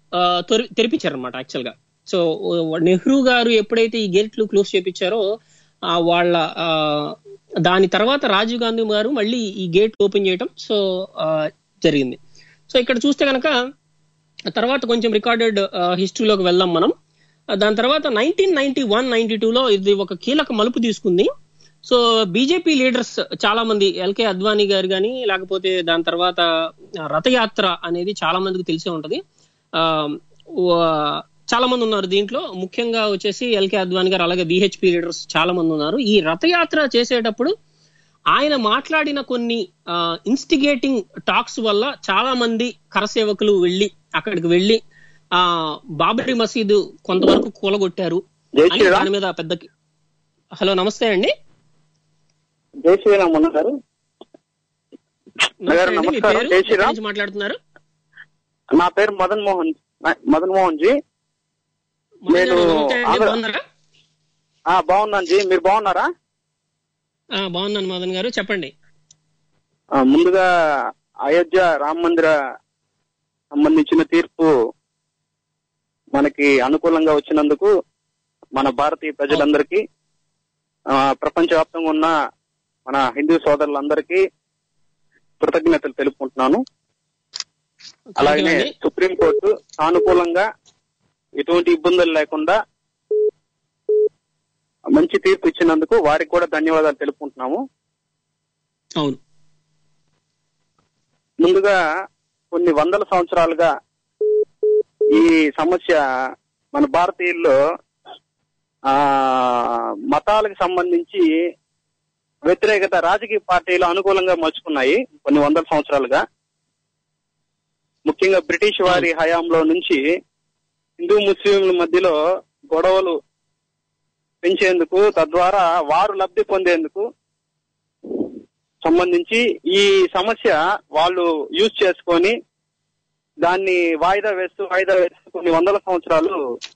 ఆ, తొరి- తెరిపించారనమాట యాక్చువల్ గా సో నెహ్రూ గారు ఎప్పుడైతే ఈ గేట్లు క్లోజ్ చేపించారో ఆ, వాళ్ళ ఆ, దాని తర్వాత రాజీవ్ గాంధీ గారు మళ్ళీ ఈ గేట్ ఓపెన్ చేయటం సో ఆ, జరిగింది సో ఇక్కడ చూస్తే కనుక తర్వాత కొంచెం రికార్డెడ్ హిస్టరీలోకి వెళ్దాం మనం ఆ, దాని తర్వాత నైన్టీన్ నైన్టీ వన్ నైన్టీ టూలో ఇది ఒక కీలక మలుపు తీసుకుంది సో బీజేపీ లీడర్స్ చాలా మంది ఎల్కే అద్వానీ గారు కానీ లేకపోతే దాని తర్వాత ఆ, రథయాత్ర అనేది చాలా మందికి తెలిసే ఉంటది ఆ, వ- చాలా మంది ఉన్నారు దీంట్లో ముఖ్యంగా వచ్చేసి ఎల్కే అద్వానీ గారు అలాగే బిహెచ్పి లీడర్స్ చాలా మంది ఉన్నారు ఈ రథయాత్ర చేసేటప్పుడు ఆయన మాట్లాడిన కొన్ని ఇన్స్టిగేటింగ్ టాక్స్ వల్ల చాలా మంది కరసేవకులు వెళ్ళి అక్కడికి వెళ్ళి ఆ బాబరీ మసీదు కొంతవరకు కూలగొట్టారు
జై
అని
శ్రీరామ్.
దాని మీద పెద్ద హలో నమస్తే అండి
జై శ్రీరామ్ అన్న గారు
నమస్తే అండి. మీ
నమస్కారం.
పేరు
జై
ఎక్కడి
శ్రీరామ్.
నుంచి మాట్లాడుతున్నారు
నా పేరు మదన్ మోహన్ మదన్ మోహన్ జీ
మదన్
నేను
గారు, నమస్తే అండి.
ఆంధ్ర-
బాగున్నారా
ఆ బాగున్నాను జీ మీరు బాగున్నారా
ఆ, బాగున్నాను మదన్ గారు చెప్పండి
ఆ, ముందుగా అయోధ్య రామ మందిర సంబంధించిన తీర్పు మనకి అనుకూలంగా వచ్చినందుకు మన భారతీయ ప్రజలందరికీ ఆ, ప్రపంచవ్యాప్తంగా ఉన్న మన హిందూ సోదరులందరికీ కృతజ్ఞతలు తెలుపుకుంటున్నాను అలాగే
Thank you అండి.
సుప్రీంకోర్టు సానుకూలంగా ఎటువంటి ఇబ్బందులు లేకుండా మంచి తీర్పు ఇచ్చినందుకు వారికి కూడా ధన్యవాదాలు తెలుపుకుంటున్నాము
అవును
ముందుగా కొన్ని వందల సంవత్సరాలుగా ఈ సమస్య మన భారతీయుల్లో ఆ మతాలకు సంబంధించి వ్యతిరేకత రాజకీయ పార్టీలు అనుకూలంగా మలుచుకున్నాయి కొన్ని వందల సంవత్సరాలుగా ముఖ్యంగా బ్రిటిష్ వారి హయాంలో నుంచి హిందూ ముస్లింల మధ్యలో గొడవలు పెంచేందుకు తద్వారా వారు లబ్ధి పొందేందుకు సంబంధించి ఈ సమస్య వాళ్ళు యూజ్ చేసుకొని దాన్ని వాయిదా వేస్తూ వాయిదా వేస్తూ కొన్ని వందల సంవత్సరాలు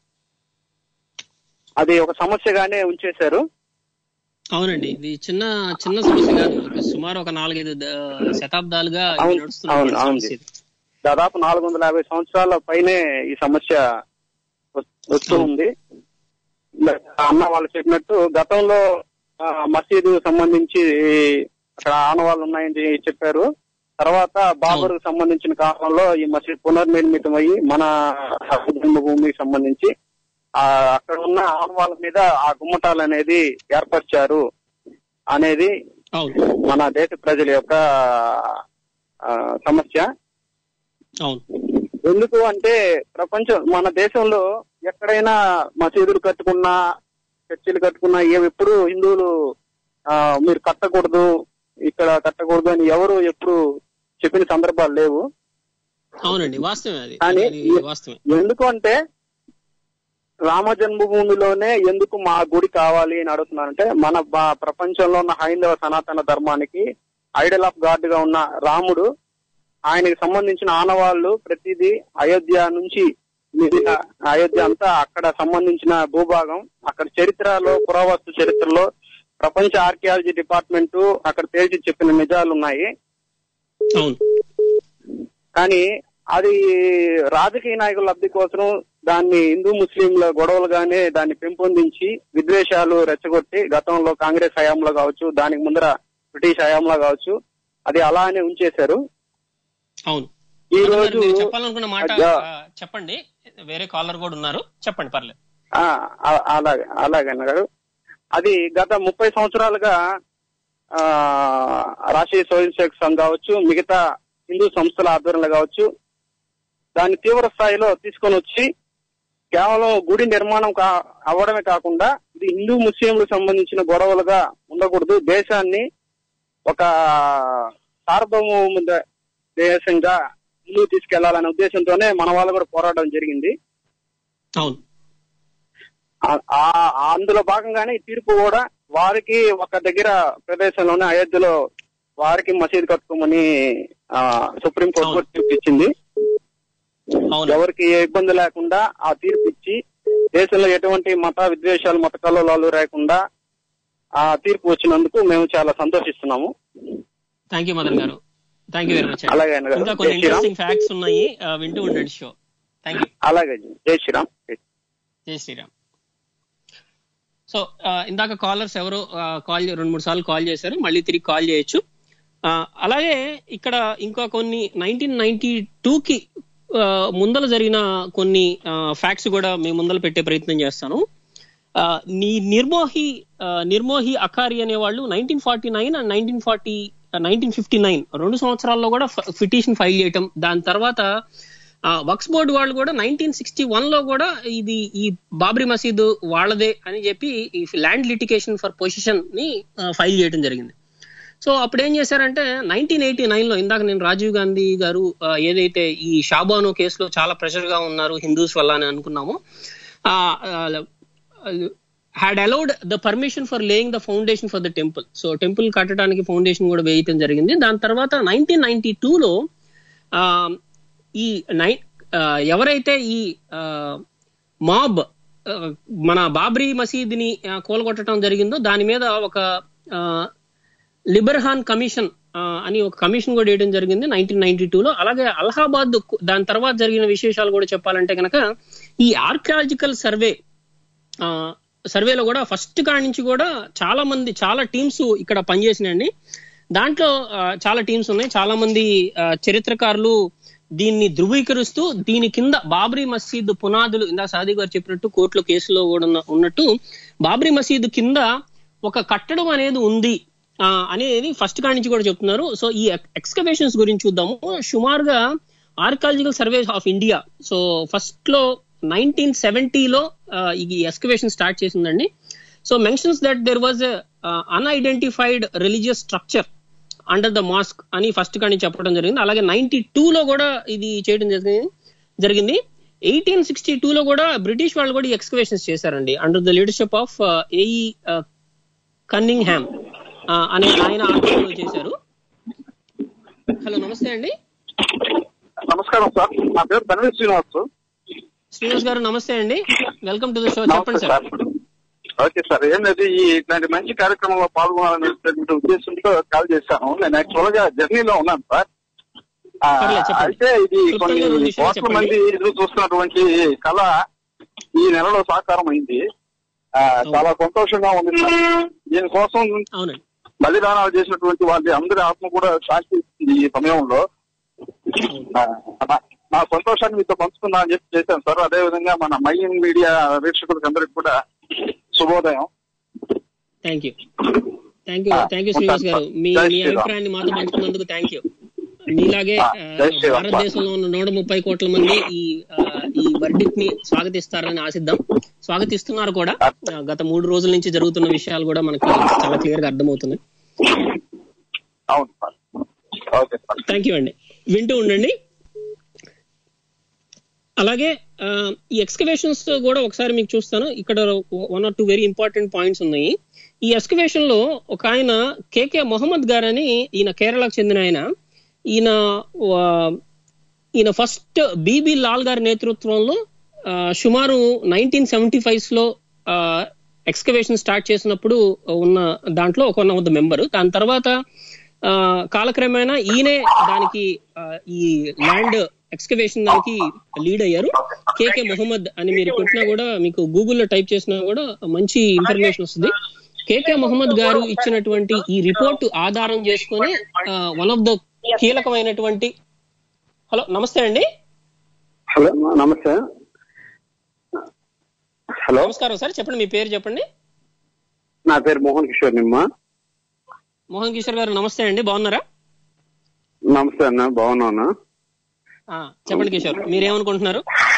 అది ఒక సమస్యగానే ఉంచేశారు
అవునండి ఇది చిన్న చిన్న సమస్య కాదు ఒక సుమారు ఒక నాలుగైదు ద- శతాబ్దాలుగా ఇది
అవును,
నడుస్తున్న
అవును, అవును.
సమస్య ఇది.
దాదాపు నాలుగు వందల యాభై సంవత్సరాల పైనే ఈ సమస్య వస్- వస్తూ ఉంది అన్న వాళ్ళు చెప్పినట్టు గతంలో ఆ, మసీదు సంబంధించి అక్కడ ఆనవాళ్ళు ఉన్నాయని చెప్పారు తర్వాత బాబర్ సంబంధించిన కాలంలో ఈ మసీద్ పునర్నిర్మితం అయ్యి మన జన్మభూమికి సంబంధించి ఆ అక్కడ ఉన్న ఆనవాళ్ళ మీద ఆ గుమ్మటాలు అనేది ఏర్పరిచారు అనేది
అవును
మన దేశ ప్రజల యొక్క ఆ, సమస్య
అవును
ఎందుకు అంటే ప్రపంచం మన దేశంలో ఎక్కడైనా మసీదులు కట్టుకున్నా చర్చిలు కట్టుకున్నా ఏవి ఎప్పుడు హిందువులు ఆ, మీరు కట్టకూడదు ఇక్కడ కట్టకూడదు అని ఎవరు ఎప్పుడు చెప్పిన సందర్భాలు లేవు
అవునండి వాస్తవమే అది
కానీ
అది వాస్తవమే
ఎందుకు అంటే రామ జన్మభూమిలోనే ఎందుకు మా గుడి కావాలి అని అడుగుతున్నానంటే మన బా- ప్రపంచంలో ఉన్న హైందవ సనాతన ధర్మానికి ఐడల్ ఆఫ్ గాడ్ గా ఉన్న రాముడు ఆయనకి సంబంధించిన ఆనవాళ్లు ప్రతిదీ అయోధ్య నుంచి మిగిలిన అయోధ్య అంతా అక్కడ సంబంధించిన భూభాగం అక్కడ చరిత్రలో పురావస్తు చరిత్రలో ప్రపంచ ఆర్కియాలజీ డిపార్ట్మెంట్ అక్కడ తేల్చి చెప్పిన నిజాలు ఉన్నాయి
అవును
కానీ అది రాజకీయ నాయకుల లబ్ధి కోసం దాన్ని హిందూ ముస్లింల గొడవలుగానే దాన్ని పెంపొందించి విద్వేషాలు రెచ్చగొట్టి గతంలో కాంగ్రెస్ హయాంలో కావచ్చు దానికి ముందర బ్రిటిష్ హయాంలో కావచ్చు అది అలానే ఉంచేశారు
అవును
ఈ
మదన్ గారు,
రోజు
మీరు చెప్పాలనుకున్న మాట
అయ్యా.
ఆ, చెప్పండి వేరే కాలర్ కూడా ఉన్నారు చెప్పండి పర్లేదు
ఆ, ఆ- అలాగే అలాగే అన్నగారు అది గత ముప్పై సంవత్సరాలుగా ఆ రాష్ట్రీయ స్వయం సేవక సంఘం కావచ్చు మిగతా హిందూ సంస్థల ఆధ్వర్యంలో కావచ్చు దాన్ని తీవ్ర స్థాయిలో తీసుకొని వచ్చి కేవలం గుడి నిర్మాణం కా అవ్వడమే కాకుండా ఇది హిందూ ముస్లింలకు సంబంధించిన గొడవలుగా ఉండకూడదు దేశాన్ని ఒక సార్వభౌమ ద- దేశంగా ముందుకు తీసుకెళ్లాలనే ఉద్దేశంతోనే మన వాళ్ళు కూడా పోరాటం జరిగింది
అవును
ఆ- ఆ- అందులో భాగంగానే ఈ తీర్పు కూడా వారికి ఒక దగ్గర ప్రదేశంలోనే అయోధ్యలో వారికి మసీదు కట్టుకోమని ఆ, సుప్రీంకోర్టు
అవును.
కూడా తీర్పు ఇచ్చింది
అవును
ఎవరికి ఏ ఇబ్బంది లేకుండా ఆ తీర్పు ఇచ్చి దేశంలో ఎటువంటి మత విద్వేషాలు మత కల్లోలాలు లేకుండా ఆ తీర్పు వచ్చినందుకు మేము చాలా సంతోషిస్తున్నాము
థ్యాంక్ యూ మదన్ గారు థ్యాంక్ యూ వెరీ మచ్
అలాగే అన్నగారు.
ఇంకా కొన్ని
జై శ్రీరామ్.
ఇంట్రెస్టింగ్ ఫ్యాక్ట్స్ ఉన్నాయి ఆ, వింటూ ఉండండి షో థ్యాంక్ యూ
అలాగే జై శ్రీరామ్
జై శ్రీరామ్ సో ఇందాక కాలర్స్ ఎవరో కాల్ రెండు మూడు సార్లు కాల్ చేశారు మళ్ళీ తిరిగి కాల్ చేయొచ్చు ఆ, అలాగే ఇక్కడ ఇంకా కొన్ని నైన్టీన్ నైన్టీ కి ఆ, ముందల జరిగిన కొన్ని ఫ్యాక్ట్స్ కూడా మేము ముందల పెట్టే ప్రయత్నం చేస్తాను ఆ, నీ నిర్మోహి ఆ, నిర్మోహి అకారి అనే వాళ్ళు nineteen forty nine and nineteen forty nineteen fifty nine రెండు సంవత్సరాల్లో కూడా పిటిషన్ ఫైల్ చేయటం దాని తర్వాత వక్స్ బోర్డ్ వాళ్ళు కూడా నైన్టీన్ సిక్స్టీ వన్ లో కూడా ఇది ఈ బాబ్రీ మసీదు వాళ్ళదే అని చెప్పి ఈ ల్యాండ్ లిటికేషన్ ఫర్ పొజిషన్ ని ఫైల్ చేయడం జరిగింది సో అప్పుడు ఏం చేశారంటే నైన్టీన్ ఎయిటీ నైన్ లో ఇందాక నేను రాజీవ్ గాంధీ గారు ఆ, ఏదైతే ఈ షాబాను కేసులో చాలా ప్రెషర్ గా ఉన్నారు హిందూస్ వల్ల అని అనుకున్నామో had allowed the permission for laying the foundation for the temple so temple కట్టడానికి ఫౌండేషన్ కూడా వేయటం జరిగింది దాని తర్వాత నైన్టీన్ నైన్టీ టూలో ఈ నై ఆ, ఎవరైతే ఈ మాబ్ మన బాబ్రీ మసీద్ని ఆ, కూలగొట్టడం జరిగిందో దాని మీద ఒక ఆ, లిబర్హాన్ కమిషన్ ఆ, అని ఒక కమిషన్ కూడా వేయడం జరిగింది నైన్టీన్ నైన్టీ టూలో అలాగే అలహాబాద్ కు- దాని తర్వాత జరిగిన విశేషాలు కూడా చెప్పాలంటే కనుక ఈ ఆర్కియాలజికల్ సర్వే ఆ, సర్వేలో కూడా ఫస్ట్ కాడి నుంచి కూడా చాలా మంది చాలా టీమ్స్ ఇక్కడ పనిచేసినాయండి దాంట్లో ఆ, చాలా టీమ్స్ ఉన్నాయి చాలా మంది ఆ, చరిత్రకారులు దీన్ని ధృవీకరిస్తూ దీని కింద బాబ్రీ మసీద్ పునాదులు ఇందా సాది గారు చెప్పినట్టు కోర్టులో కేసులో కూడా ఉన్న- ఉన్నట్టు బాబ్రీ మసీద్ కింద ఒక కట్టడం అనేది ఉంది ఆ, అనేది ఫస్ట్ కాడి నుంచి కూడా చెప్తున్నారు సో ఈ ఎక్స్కవేషన్స్ గురించి చూద్దాము సుమారుగా archaeological survey of India so first లో నైన్టీన్ సెవెంటీలో ఈ ఎక్స్కవేషన్ స్టార్ట్ చేసిందండి so mentions that there was unidentified religious structure under the mosque అని ఫస్ట్ కానీ చెప్పడం జరిగింది అలాగే నైన్టీ లో కూడా ఇది చేయడం జరిగింది జరిగింది ఎయిటీన్ సిక్స్టీ లో కూడా బ్రిటిష్ వాళ్ళు కూడా ఈ ఎక్స్కవేషన్స్ చేశారండి under the leadership of AE Cunningham అనే ఆయన ఆధ్వర్యంలో చేశారు హలో నమస్తే అండి
నమస్కారం సార్ నా పేరు ధనవీర్ శ్రీనివాస్
శ్రీనివాస్ గారు నమస్తే అండి వెల్కమ్ టు ద షో చెప్పండి
నమస్తే
సార్
సార్ ఓకే సార్ ఏం లేదు ఈ ఇట్లాంటి మంచి కార్యక్రమంలో పాల్గొనాలనే ఉద్దేశంతో కాల్ చేశాను నేను యాక్చువల్ గా జర్నీలో ఉన్నాను సార్ ఆ,
పర్లేదు, చెప్పండి.
అయితే ఇది
క్లుప్తంగా
కొన్ని
రెండు విషయాలు
కోట్ల
చెప్పండి.
మంది ఎదురు చూస్తున్నటువంటి కళ ఈ నెలలో సాకారం అయింది ఆ, చాలా సంతోషంగా ఉంది సార్ దీనికోసం
అవునండి
బలిదానాలు చేసినటువంటి వాళ్ళ అందరి ఆత్మ కూడా శాంతి ఇస్తుంది ఈ సమయంలో ఆ, నా- నా సంతోషాన్ని మీతో పంచుకుందా అని చెప్పి చేశాను సార్ అదే విధంగా మన మైన్ మీడియా వీక్షకులకు అందరికి కూడా శుభోదయం
థ్యాంక్ యూ థ్యాంక్ యూ
ఆ,
థ్యాంక్ యూ శ్రీనివాస్ గారు మీ
జై
మీ
శ్రీరామ్.
అభిప్రాయాన్ని మాతో పంచుకున్నందుకు థ్యాంక్ యూ మీలాగే
ఆ,
ఆ,
జై శ్రీరామ్.
భారతదేశంలో ఉన్న నూట ముప్పై కోట్ల మంది ఈ ఆ, ఈ వర్డిక్ ని స్వాగతిస్తారని ఆశిద్దాం స్వాగతిస్తున్నారు కూడా ఆ, గత మూడు రోజుల నుంచి జరుగుతున్న విషయాలు కూడా మనకి చాలా క్లియర్ గా అర్థమవుతున్నాయి
అవును sir okay sir
thank you అండి వింటూ ఉండండి అలాగే ఆ, ఈ ఎక్స్కవేషన్స్ కూడా ఒకసారి మీకు చూస్తాను ఇక్కడ one or two very important points ఉన్నాయి ఈ ఎక్స్కవేషన్ లో ఒక ఆయన కేకే మొహమ్మద్ గారని ఈయన కేరళకు చెందిన ఆయన ఈయన ఆ, ఈయన ఫస్ట్ బీబీ లాల్ గారి నేతృత్వంలో ఆ, సుమారు నైన్టీన్ సెవెంటీ ఫైవ్ లో ఎక్స్కవేషన్ స్టార్ట్ చేసినప్పుడు ఉన్న దాంట్లో ఒక వన్ ఆఫ్ ద మెంబర్ దాని తర్వాత ఆ, కాలక్రమేణా ఈయనే దానికి ఆ, ఈ ల్యాండ్ ఎక్స్కవేషన్ దానికి లీడ్ అయ్యారు కేకే మొహమ్మద్ అని మీరు కొట్టినా కూడా మీకు గూగుల్లో టైప్ చేసినా కూడా మంచి ఇన్ఫర్మేషన్ వస్తుంది కేకే మొహమ్మద్ గారు ఇచ్చినటువంటి ఈ రిపోర్ట్ ఆధారం చేసుకొని వన్ ఆఫ్ ద కీలకమైనటువంటి హలో నమస్తే అండి
హలో నమస్తే హలో
నమస్కారం సార్ చెప్పండి మీ పేరు చెప్పండి
నా పేరు మోహన్ కిషోర్ నిమ్మ
మోహన్ కిషోర్ గారు నమస్తే అండి బాగున్నారా
నమస్తే అన్న బాగున్నాను
ఆ, చెప్పండి కిషోర్ మీరేమనుకుంటున్నారు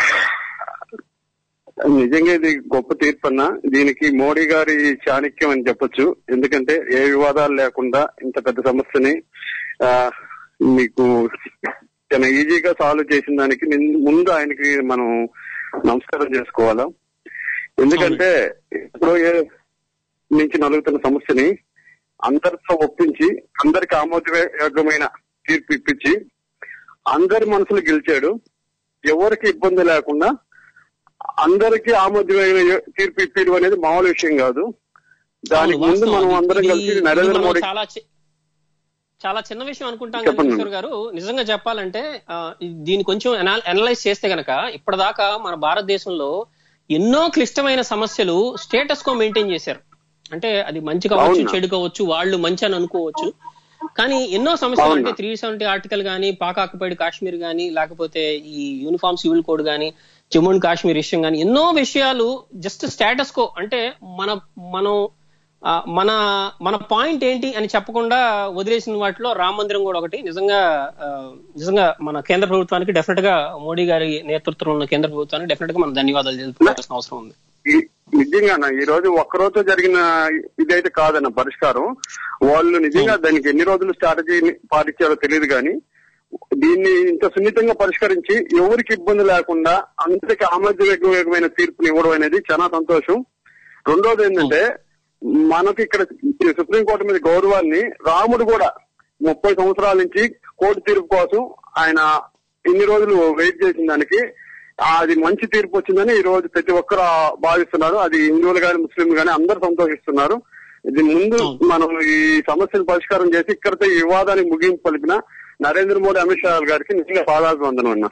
నిజంగా ఇది గొప్ప తీర్పు అన్న దీనికి మోడీ గారి చాణక్యం అని చెప్పొచ్చు ఎందుకంటే ఏ వివాదాలు లేకుండా ఇంత పెద్ద సమస్యని ఆ, మీకు చాలా ఈజీగా సాల్వ్ చేసిన దానికి నిన్- ముందు ఆయనకి మనం నమస్కారం చేసుకోవాలా ఎందుకంటే ఇప్పుడు ఏ- నుంచి నలుగుతున్న సమస్యని అందరితో ఒప్పించి అందరికి ఆమోదయోగ్యమైన తీర్పు ఇప్పించి అందరి మనసులు గెలిచాడు ఎవరికి ఇబ్బంది లేకుండా అందరికీ ఆమోదమైన తీర్పు ఇప్పడం అనేది మామూలు విషయం కాదు దానికి
అవును,
ముందు
వాస్తవం.
మనం అందరం
ఇది-
కలిసి
ఇది
నరేంద్ర
మనం
మోడీ
చాలా చే- చాలా చిన్న విషయం అనుకుంటాం కదా
చెప్పండి.
కిషోర్ గారు నిజంగా చెప్పాలంటే ఆ, ఇది- దీన్ని కొంచెం అనలైజ్ చేస్తే గనక ఇప్పటిదాకా మన భారతదేశంలో ఎన్నో క్లిష్టమైన సమస్యలు స్టేటస్ కో మెయింటైన్ చేశారు అంటే అది మంచి కావచ్చు
అవునా?
చెడు కావచ్చు వాళ్ళు మంచి అని అనుకోవచ్చు కానీ ఎన్నో సమస్యలు
అవునా?
అంటే త్రీ సెవెంటీ ఆర్టికల్ గానీ పాక్ ఆక్యుపైడ్ కాశ్మీర్ గానీ లేకపోతే ఈ యూనిఫామ్ సివిల్ కోడ్ గానీ జమ్మూ అండ్ కాశ్మీర్ విషయం గానీ ఎన్నో విషయాలు జస్ట్ స్టేటస్ కో అంటే మన మనం ఆ, మన మన పాయింట్ ఏంటి అని చెప్పకుండా వదిలేసిన వాటిలో రామ మందిరం కూడా ఒకటి నిజంగా ఆ, నిజంగా మన కేంద్ర ప్రభుత్వానికి డెఫినెట్ గా మోడీ గారి నేతృత్వంలో ఉన్న కేంద్ర ప్రభుత్వానికి డెఫినెట్ గా మనం ధన్యవాదాలు తెలుపుకోవాల్సిన అవసరం ఉంది
ఈ- నిజంగానా ఈ రోజు ఒక్క రోజు జరిగిన ఇదైతే కాదన్న పరిష్కారం వాళ్ళు నిజంగా దానికి ఎన్ని రోజులు స్ట్రాటజీ పాటించారో తెలియదు కానీ దీన్ని ఇంత సున్నితంగా పరిష్కరించి ఎవరికి ఇబ్బంది లేకుండా అందరికి ఆమోదయోగ్యమైన తీర్పుని ఇవ్వడం అనేది చాలా సంతోషం రెండోది ఏంటంటే మనకి ఇక్కడ సుప్రీంకోర్టు మీద గౌరవాన్ని రాముడు కూడా ముప్పై సంవత్సరాల నుంచి కోర్టు తీర్పు కోసం ఆయన ఇన్ని రోజులు వెయిట్ చేసిన దానికి అది మంచి తీర్పు వచ్చిందని ఈ రోజు ప్రతి ఒక్కరు భావిస్తున్నారు అది హిందువులు కానీ ముస్లింలు కానీ అందరూ సంతోషిస్తున్నారు ఇది ముందు మనం ఈ సమస్యను పరిష్కారం చేసి ఇక్కడితో ఈ వివాదానికి ముగింపు పలిపిన నరేంద్ర మోడీ అమిత్ షా గారికి నిజంగా పాదాభివందనం అన్నా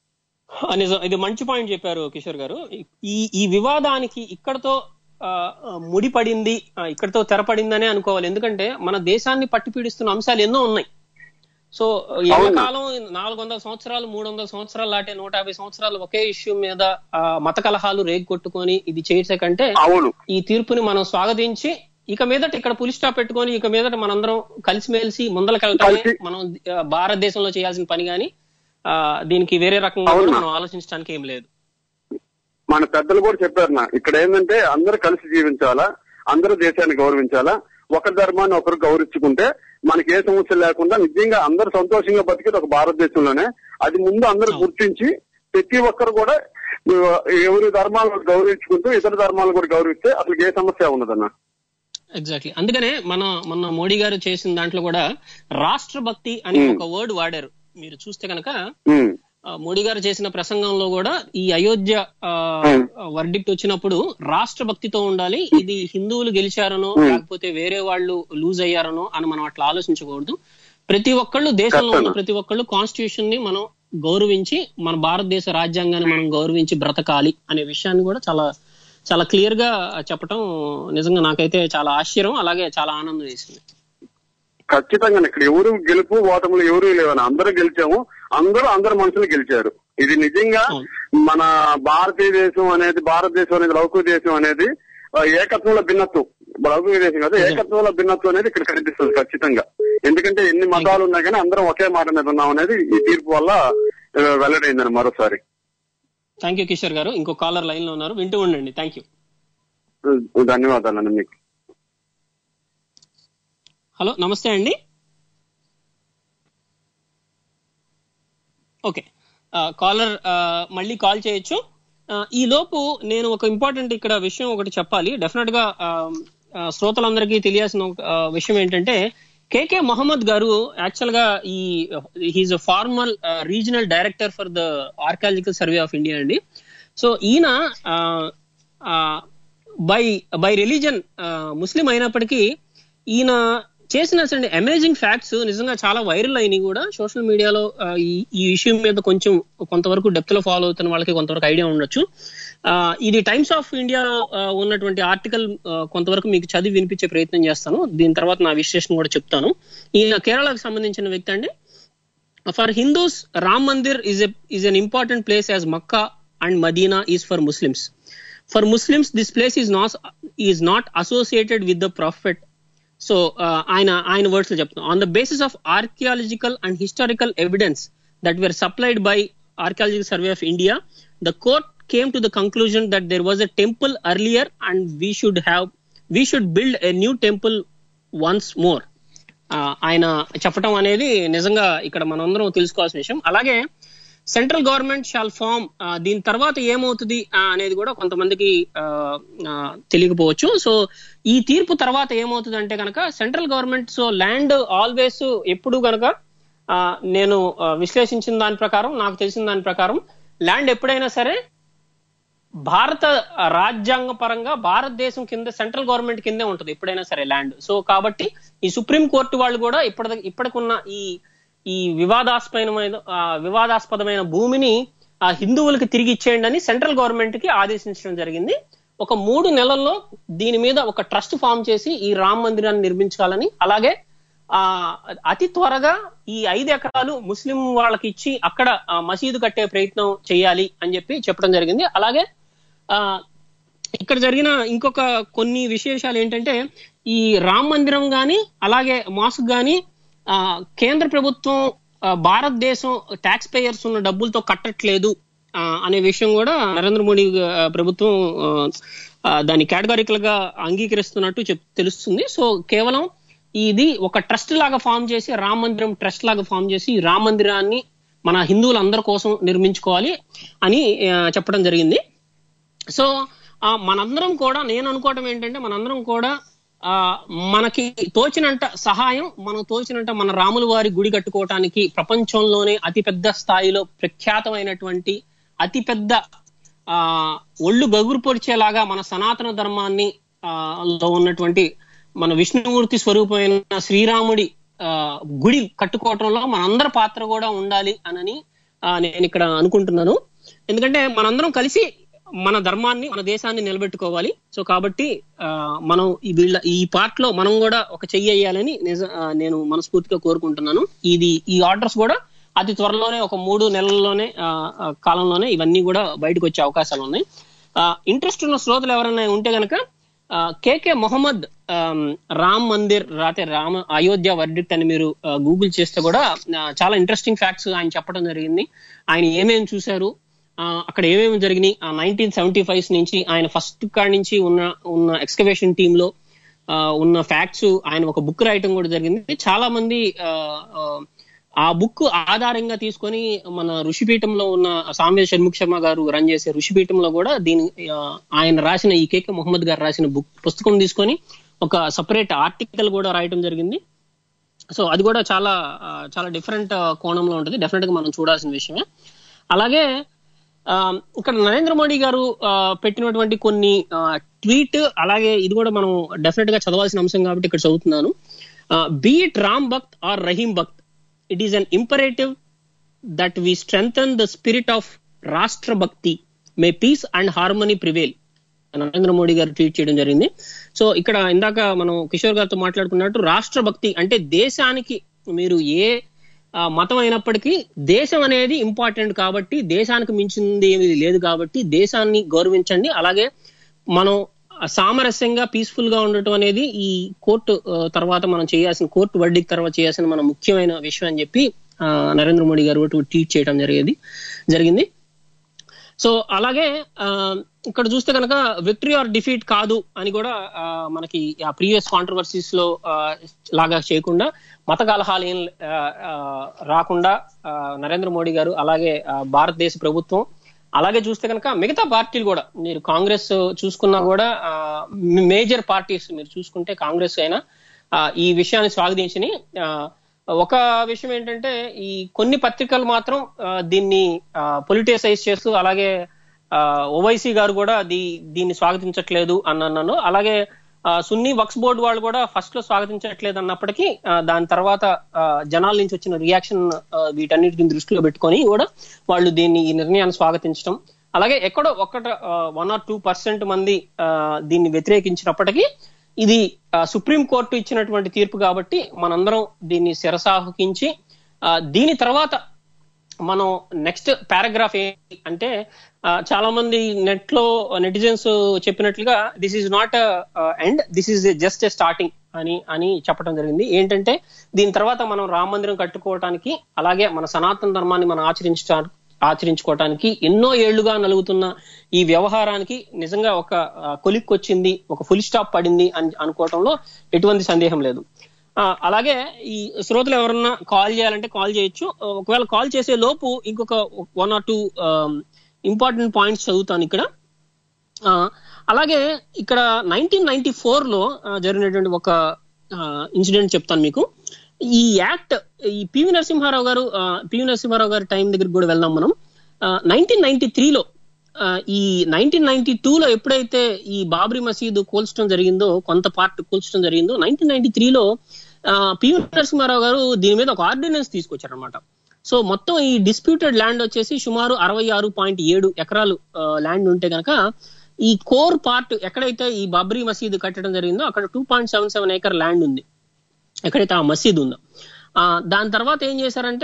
ఆ, నిజం ఇది మంచి పాయింట్ చెప్పారు కిషోర్ గారు ఈ ఈ వివాదానికి ఇక్కడతో ఆ, ఆ, ముడిపడింది ఆ, ఇక్కడతో తెరపడిందనే అనుకోవాలి ఎందుకంటే మన దేశాన్ని పట్టి పీడిస్తున్న అంశాలు ఎన్నో ఉన్నాయి సో కాలం నాలుగు వందల సంవత్సరాలు మూడు వందల సంవత్సరాలు లాంటి నూట యాభై సంవత్సరాలు ఒకే ఇష్యూ మీద ఆ, మత కలహాలు రేగు కొట్టుకొని ఇది చేసే కంటే
అవును
ఈ తీర్పుని మనం స్వాగతించి ఇక మీదట ఇక్కడ పులి స్టాప్ పెట్టుకొని ఇక మీదట మనందరం కలిసిమెలిసి ముందలకెళ్ళటమే
కలిసి-
మనం ఆ, భారతదేశంలో చేయాల్సిన పని గాని ఆ, దీనికి వేరే రకంగా కూడా
అవునా?
మనం ఆలోచించడానికి ఏం లేదు
మన పెద్దలు కూడా చెప్పారు నా ఇక్కడ ఏంటంటే అందరూ కలిసి జీవించాలా అందరూ దేశాన్ని గౌరవించాలా ఒకరి ధర్మాన్ని ఒకరు గౌరవించుకుంటే మనకి ఏ సమస్య లేకుండా నిజంగా అందరూ సంతోషంగా బతికేది ఒక భారతదేశంలోనే అది ముందు అందరూ గుర్తించి ప్రతి ఒక్కరు కూడా ఆ, ఎవరి ధర్మాలను గౌరవించుకుంటూ ఇతర ధర్మాలను కూడా గౌరవిస్తే అసలు ఏ సమస్య ఉండదన్న
ఎగ్జాక్ట్లీ అందుకనే మన మొన్న మోడీ గారు చేసిన దాంట్లో కూడా రాష్ట్ర భక్తి అని ఒక వర్డ్ వాడారు మీరు చూస్తే కనుక
ఉమ్.
ఆ, మోడీ గారు చేసిన ప్రసంగంలో కూడా ఈ అయోధ్య వర్డిక్ట్ వచ్చినప్పుడు రాష్ట్ర భక్తితో ఉండాలి ఇది హిందువులు గెలిచారనో లేకపోతే వేరే వాళ్ళు లూజ్ అయ్యారనో అని మనం అట్లా ఆలోచించకూడదు ప్రతి ఒక్కళ్ళు దేశంలో ఉన్న ప్రతి ఒక్కళ్ళు కాన్స్టిట్యూషన్ ని మనం గౌరవించి మన భారతదేశ రాజ్యాంగాన్ని మనం గౌరవించి బ్రతకాలి అనే విషయాన్ని కూడా చాలా చాలా క్లియర్ గా చెప్పటం నిజంగా నాకైతే చాలా ఆశ్చర్యం అలాగే చాలా ఆనందం వేసింది
ఖచ్చితంగా ఇక్కడ ఎవరు గెలుపు ఓటములు ఎవరు లేవని అందరూ గెలిచాము అందరూ అందరు మనుషులు గెలిచారు ఇది నిజంగా మన భారతీయ దేశం అనేది భారతదేశం అనేది లౌకిక దేశం అనేది ఆ, ఏకత్వంలో భిన్నత్వం లౌకిక దేశం కాదు ఏకత్వంలో భిన్నత్వం అనేది ఇక్కడ కనిపిస్తుంది ఖచ్చితంగా ఎందుకంటే ఎన్ని మతాలు ఉన్నా కానీ అందరం ఒకే మాట మీద ఉన్నాం అనేది ఈ తీర్పు వల్ల ఆ, వెల్లడైందని మరోసారి
థ్యాంక్ యూ కిషోర్ గారు ఇంకో కాలర్ లైన్ లో ఉన్నారు వింటూ ఉండండి థ్యాంక్ యూ
ధన్యవాదాలండి మీకు
హలో నమస్తే అండి ఓకే కాలర్ మళ్ళీ కాల్ చేయొచ్చు ఆ, ఈ లోపు నేను ఒక ఇంపార్టెంట్ ఇక్కడ విషయం ఒకటి చెప్పాలి డెఫినెట్ గా ఆ, ఆ, శ్రోతలందరికీ తెలియాల్సిన ఒక, ఆ, విషయం ఏంటంటే కేకే మొహమ్మద్ గారు యాక్చువల్ గా ఈ he is a formal regional director for the archaeological survey of India అండి సో ఈయన బై బై రిలీజన్ ముస్లిం అయినప్పటికీ ఈయన చేసిన అమేజింగ్ ఫ్యాక్ట్స్ నిజంగా చాలా వైరల్ అయినాయి కూడా సోషల్ మీడియాలో ఆ, ఈ ఈ ఇష్యూ మీద కొంచెం కొంతవరకు డెప్త్ లో ఫాలో అవుతున్న వాళ్ళకి కొంతవరకు ఐడియా ఉండొచ్చు ఆ, ఇది టైమ్స్ ఆఫ్ ఇండియాలో ఆ, ఉన్నటువంటి ఆర్టికల్ కొంతవరకు మీకు చదివి వినిపించే ప్రయత్నం చేస్తాను దీని తర్వాత నా విశ్లేషణ కూడా చెప్తాను ఈయన కేరళకు సంబంధించిన వ్యక్తి అండి for Hindus Ram Mandir is is an important place as Mecca and Medina is for Muslims for Muslims this place is not is not associated with the prophet so ఆయన ఆయన వర్డ్స్ లో చెప్తాం on the basis of archaeological and historical evidence that were supplied by archaeological survey of India the court came to the conclusion that there was a temple earlier and we should have we should build a new temple once more ఆయన చెప్పడం అనేది నిజంగా ఇక్కడ మనందరం తెలుసుకోవాల్సిన విషయం అలాగే central government shawl form దీని తర్వాత ఏమవుతుంది ఆ, అనేది కూడా కొంతమందికి ఆ, ఆ, తెలియకపోవచ్చు సో ఈ తీర్పు తర్వాత ఏమవుతుంది అంటే కనుక central government so land always ఎప్పుడు కనుక ఆ, నేను ఆ, విశ్లేషించిన దాని ప్రకారం నాకు తెలిసిన దాని ప్రకారం ల్యాండ్ ఎప్పుడైనా సరే భారత రాజ్యాంగ పరంగా భారతదేశం కింద సెంట్రల్ గవర్నమెంట్ కిందే ఉంటుంది ఎప్పుడైనా సరే ల్యాండ్ సో కాబట్టి ఈ సుప్రీం కోర్టు వాళ్ళు కూడా ఇప్పటి ఇప్పటికున్న ఈ ఈ వివాదాస్పదమైన ఆ, వివాదాస్పదమైన భూమిని ఆ హిందువులకి తిరిగి ఇచ్చేయండి అని సెంట్రల్ గవర్నమెంట్ కి ఆదేశించడం జరిగింది ఒక మూడు నెలల్లో దీని మీద ఒక ట్రస్ట్ ఫామ్ చేసి ఈ రామ్ మందిరాన్ని నిర్మించాలని అలాగే ఆ అతి త్వరగా ఈ ఐదు ఎకరాలు ముస్లిం వాళ్ళకి ఇచ్చి అక్కడ ఆ, మసీదు కట్టే ప్రయత్నం చేయాలి అని చెప్పి చెప్పడం జరిగింది అలాగే ఆ ఇక్కడ జరిగిన ఇంకొక కొన్ని విశేషాలు ఏంటంటే ఈ రామ్ మందిరం గాని అలాగే మాస్క్ గాని ఆ, కేంద్ర ప్రభుత్వం ఆ, భారతదేశం ట్యాక్స్ పేయర్స్ ఉన్న డబ్బులతో కట్టట్లేదు ఆ, అనే విషయం కూడా నరేంద్ర మోడీ ఆ, ప్రభుత్వం ఆ, ఆ, దాన్ని కేటగారికల్ గా అంగీకరిస్తున్నట్టు చెప్ తెలుస్తుంది సో కేవలం ఇది ఒక ట్రస్ట్ లాగా ఫామ్ చేసి రామ్ మందిరం ట్రస్ట్ లాగా ఫామ్ చేసి ఈ రామ్ మందిరాన్ని మన హిందువులందరి కోసం నిర్మించుకోవాలి అని ఆ, చెప్పడం జరిగింది సో ఆ, మనందరం కూడా నేను అనుకోవటం ఏంటంటే మనందరం కూడా ఆ మనకి తోచినంత సహాయం మనం తోచినంత మన రాముల వారి గుడి కట్టుకోవటానికి ప్రపంచంలోనే అతిపెద్ద స్థాయిలో ప్రఖ్యాతమైనటువంటి అతిపెద్ద ఆ ఒళ్ళు గగురు పొడిచేలాగా మన సనాతన ధర్మాన్ని ఆ లో ఉన్నటువంటి మన విష్ణుమూర్తి స్వరూపమైన శ్రీరాముడి ఆ గుడి కట్టుకోవటంలో మనందరి పాత్ర కూడా ఉండాలి అనని ఆ, నేను ఇక్కడ అనుకుంటున్నాను ఎందుకంటే మనందరం కలిసి మన ధర్మాన్ని మన దేశాన్ని నిలబెట్టుకోవాలి సో కాబట్టి ఆ, మనం ఈ వీళ్ళ ఈ పార్ట్ లో మనం కూడా ఒక చెయ్యి వేయాలని నిజ ఆ, నేను మనస్ఫూర్తిగా కోరుకుంటున్నాను ఇది ఈ ఆర్డర్స్ కూడా అతి త్వరలోనే ఒక మూడు నెలల్లోనే ఆ, ఆ, కాలంలోనే ఇవన్నీ కూడా బయటకు వచ్చే అవకాశాలు ఉన్నాయి ఇంట్రెస్ట్ ఉన్న శ్రోతలు ఎవరైనా ఉంటే గనక కేకే మొహమ్మద్ ఆమ్, రామ్ మందిర్ రాతే రామ అయోధ్య వర్డిక్ట్ అని మీరు ఆ, గూగుల్ చేస్తే కూడా ఆ, చాలా ఇంట్రెస్టింగ్ ఫ్యాక్ట్స్ ఆయన చెప్పడం జరిగింది ఆయన ఏమేమి చూశారు ఆ, అక్కడ ఏమేమి జరిగినాయి ఆ నైన్టీన్ సెవెంటీ ఫైవ్ నుంచి ఆయన ఫస్ట్ కాడి నుంచి ఉన్న ఉన్న ఎక్స్కవేషన్ టీమ్ లో ఆ, ఉన్న ఫ్యాక్ట్స్ ఆయన ఒక బుక్ రాయటం కూడా జరిగింది చాలా మంది ఆ, ఆ, ఆ బుక్ ఆధారంగా తీసుకొని మన ఋషిపీఠంలో ఉన్న సామ్య షణ్ముఖ శర్మ గారు రన్ చేసే ఋషిపీఠంలో కూడా దీని ఆ, ఆయన రాసిన ఈ కేకే మొహమ్మద్ గారు రాసిన బుక్ పుస్తకం తీసుకొని ఒక సపరేట్ ఆర్టికల్ కూడా రాయటం జరిగింది సో అది కూడా చాలా ఆ, చాలా డిఫరెంట్ కోణంలో ఉంటుంది డెఫినెట్ గా మనం చూడాల్సిన విషయమే అలాగే ఆ, ఇక్కడ నరేంద్ర మోడీ గారు ఆ, పెట్టినటువంటి కొన్ని ట్వీట్ అలాగే ఇది కూడా మనం డెఫినెట్ గా చదవాల్సిన అంశం కాబట్టి ఇక్కడ చదువుతున్నాను be it Ram bhakt or Rahim bhakt it is an imperative that we strengthen the spirit of rashtra bhakti may peace and harmony prevail Narendra Modi garu tweet చేయడం జరిగింది సో ఇక్కడ ఇందాక మనం కిషోర్ గారితో మాట్లాడుకున్నట్టు రాష్ట్ర భక్తి అంటే దేశానికి మీరు ఏ ఆ, మతం అయినప్పటికీ దేశం అనేది ఇంపార్టెంట్ కాబట్టి దేశానికి మించింది ఏమీ లేదు కాబట్టి దేశాన్ని గౌరవించండి అలాగే మనం సామరస్యంగా పీస్ఫుల్ గా ఉండటం అనేది ఈ కోర్టు ఆ, తర్వాత మనం చేయాల్సిన కోర్టు వడ్డీకి తర్వాత చేయాల్సిన మన ముఖ్యమైన విషయం అని చెప్పి ఆ, నరేంద్ర మోడీ గారు ట్వీట్ చేయడం జరిగేది జరిగింది సో అలాగే ఆ, ఇక్కడ చూస్తే కనుక విక్టరీ ఆర్ డిఫీట్ కాదు అని కూడా ఆ, మనకి ఆ ప్రీవియస్ కాంట్రవర్సీస్ లో ఆ, లాగా చేయకుండా మత కలహాలు ఏం ఆ, ఆ, రాకుండా ఆ, నరేంద్ర మోడీ గారు అలాగే ఆ, భారతదేశ ప్రభుత్వం అలాగే చూస్తే కనుక మిగతా పార్టీలు కూడా మీరు కాంగ్రెస్ చూసుకున్నా కూడా మేజర్ పార్టీస్ మీరు చూసుకుంటే కాంగ్రెస్ అయినా ఆ, ఈ విషయాన్ని స్వాగతించని ఆ, ఒక విషయం ఏంటంటే ఈ కొన్ని పత్రికలు మాత్రం ఆ, దీన్ని పొలిటిసైజ్ చేస్తూ అలాగే ఓవైసీ గారు కూడా దీ దీన్ని స్వాగతించట్లేదు అని అన్నాను అలాగే ఆ, సున్నీ వక్స్ బోర్డు వాళ్ళు కూడా ఫస్ట్ లో స్వాగతించట్లేదు అన్నప్పటికీ ఆ, దాని తర్వాత ఆ, జనాల నుంచి వచ్చిన రియాక్షన్ వీటన్నిటిని దృష్టిలో పెట్టుకొని కూడా వాళ్ళు దీన్ని ఈ నిర్ణయాన్ని స్వాగతించడం అలాగే ఎక్కడో ఒక్కట వన్ ఆర్ టూ పర్సెంట్ మంది ఆ, దీన్ని వ్యతిరేకించినప్పటికీ ఇది ఆ, సుప్రీం కోర్టు ఇచ్చినటువంటి తీర్పు కాబట్టి మనందరం దీన్ని శిరసాహకించి ఆ, దీని తర్వాత మనం నెక్స్ట్ పారాగ్రాఫ్ ఏంటి అంటే ఆ, చాలా మంది నెట్ లో నెటిజన్స్ చెప్పినట్లుగా this is not end this is just a starting అని అని చెప్పడం జరిగింది ఏంటంటే దీని తర్వాత మనం రామ మందిరం కట్టుకోవటానికి అలాగే మన సనాతన ధర్మాన్ని మనం ఆచరించడానికి ఆచరించుకోవటానికి ఎన్నో ఏళ్లుగా నలుగుతున్న ఈ వ్యవహారానికి నిజంగా ఒక కొలిక్ వచ్చింది ఒక ఫుల్ స్టాప్ పడింది అని అనుకోవటంలో ఎటువంటి సందేహం లేదు ఆ, అలాగే ఈ శ్రోతలు ఎవరన్నా కాల్ చేయాలంటే కాల్ చేయొచ్చు ఒకవేళ కాల్ చేసే లోపు ఇంకొక one or two important points చదువుతాను ఇక్కడ ఆ, అలాగే ఇక్కడ నైన్టీన్ నైన్టీ ఫోర్ లో ఆ, జరిగినటువంటి ఒక ఇన్సిడెంట్ చెప్తాను మీకు ఈ యాక్ట్ ఈ పివి నరసింహారావు గారు ఆ, పివి నరసింహారావు గారి టైం దగ్గరికి కూడా వెళ్దాం మనం నైన్టీన్ నైన్టీ త్రీలో ఆ, ఈ నైన్టీన్ నైన్టీ లో ఎప్పుడైతే ఈ బాబ్రీ మసీదు కూల్చడం జరిగిందో కొంత పార్ట్ కూల్చడం జరిగిందో నైన్టీన్ నైన్టీ త్రీలో పివి నరసింహారావు గారు దీని మీద ఒక ఆర్డినెన్స్ తీసుకొచ్చారనమాట సో మొత్తం ఈ డిస్ప్యూటెడ్ ల్యాండ్ వచ్చేసి సుమారు అరవై ఆరు పాయింట్ ఏడు ఎకరాలు ల్యాండ్ ఉంటే కనుక ఈ కోర్ పార్ట్ ఎక్కడైతే ఈ బాబ్రీ మసీదు కట్టడం జరిగిందో అక్కడ two point seven seven acre land ఉంది ఎక్కడైతే ఆ మసీద్ ఉందో ఆ, దాని తర్వాత ఏం చేశారంటే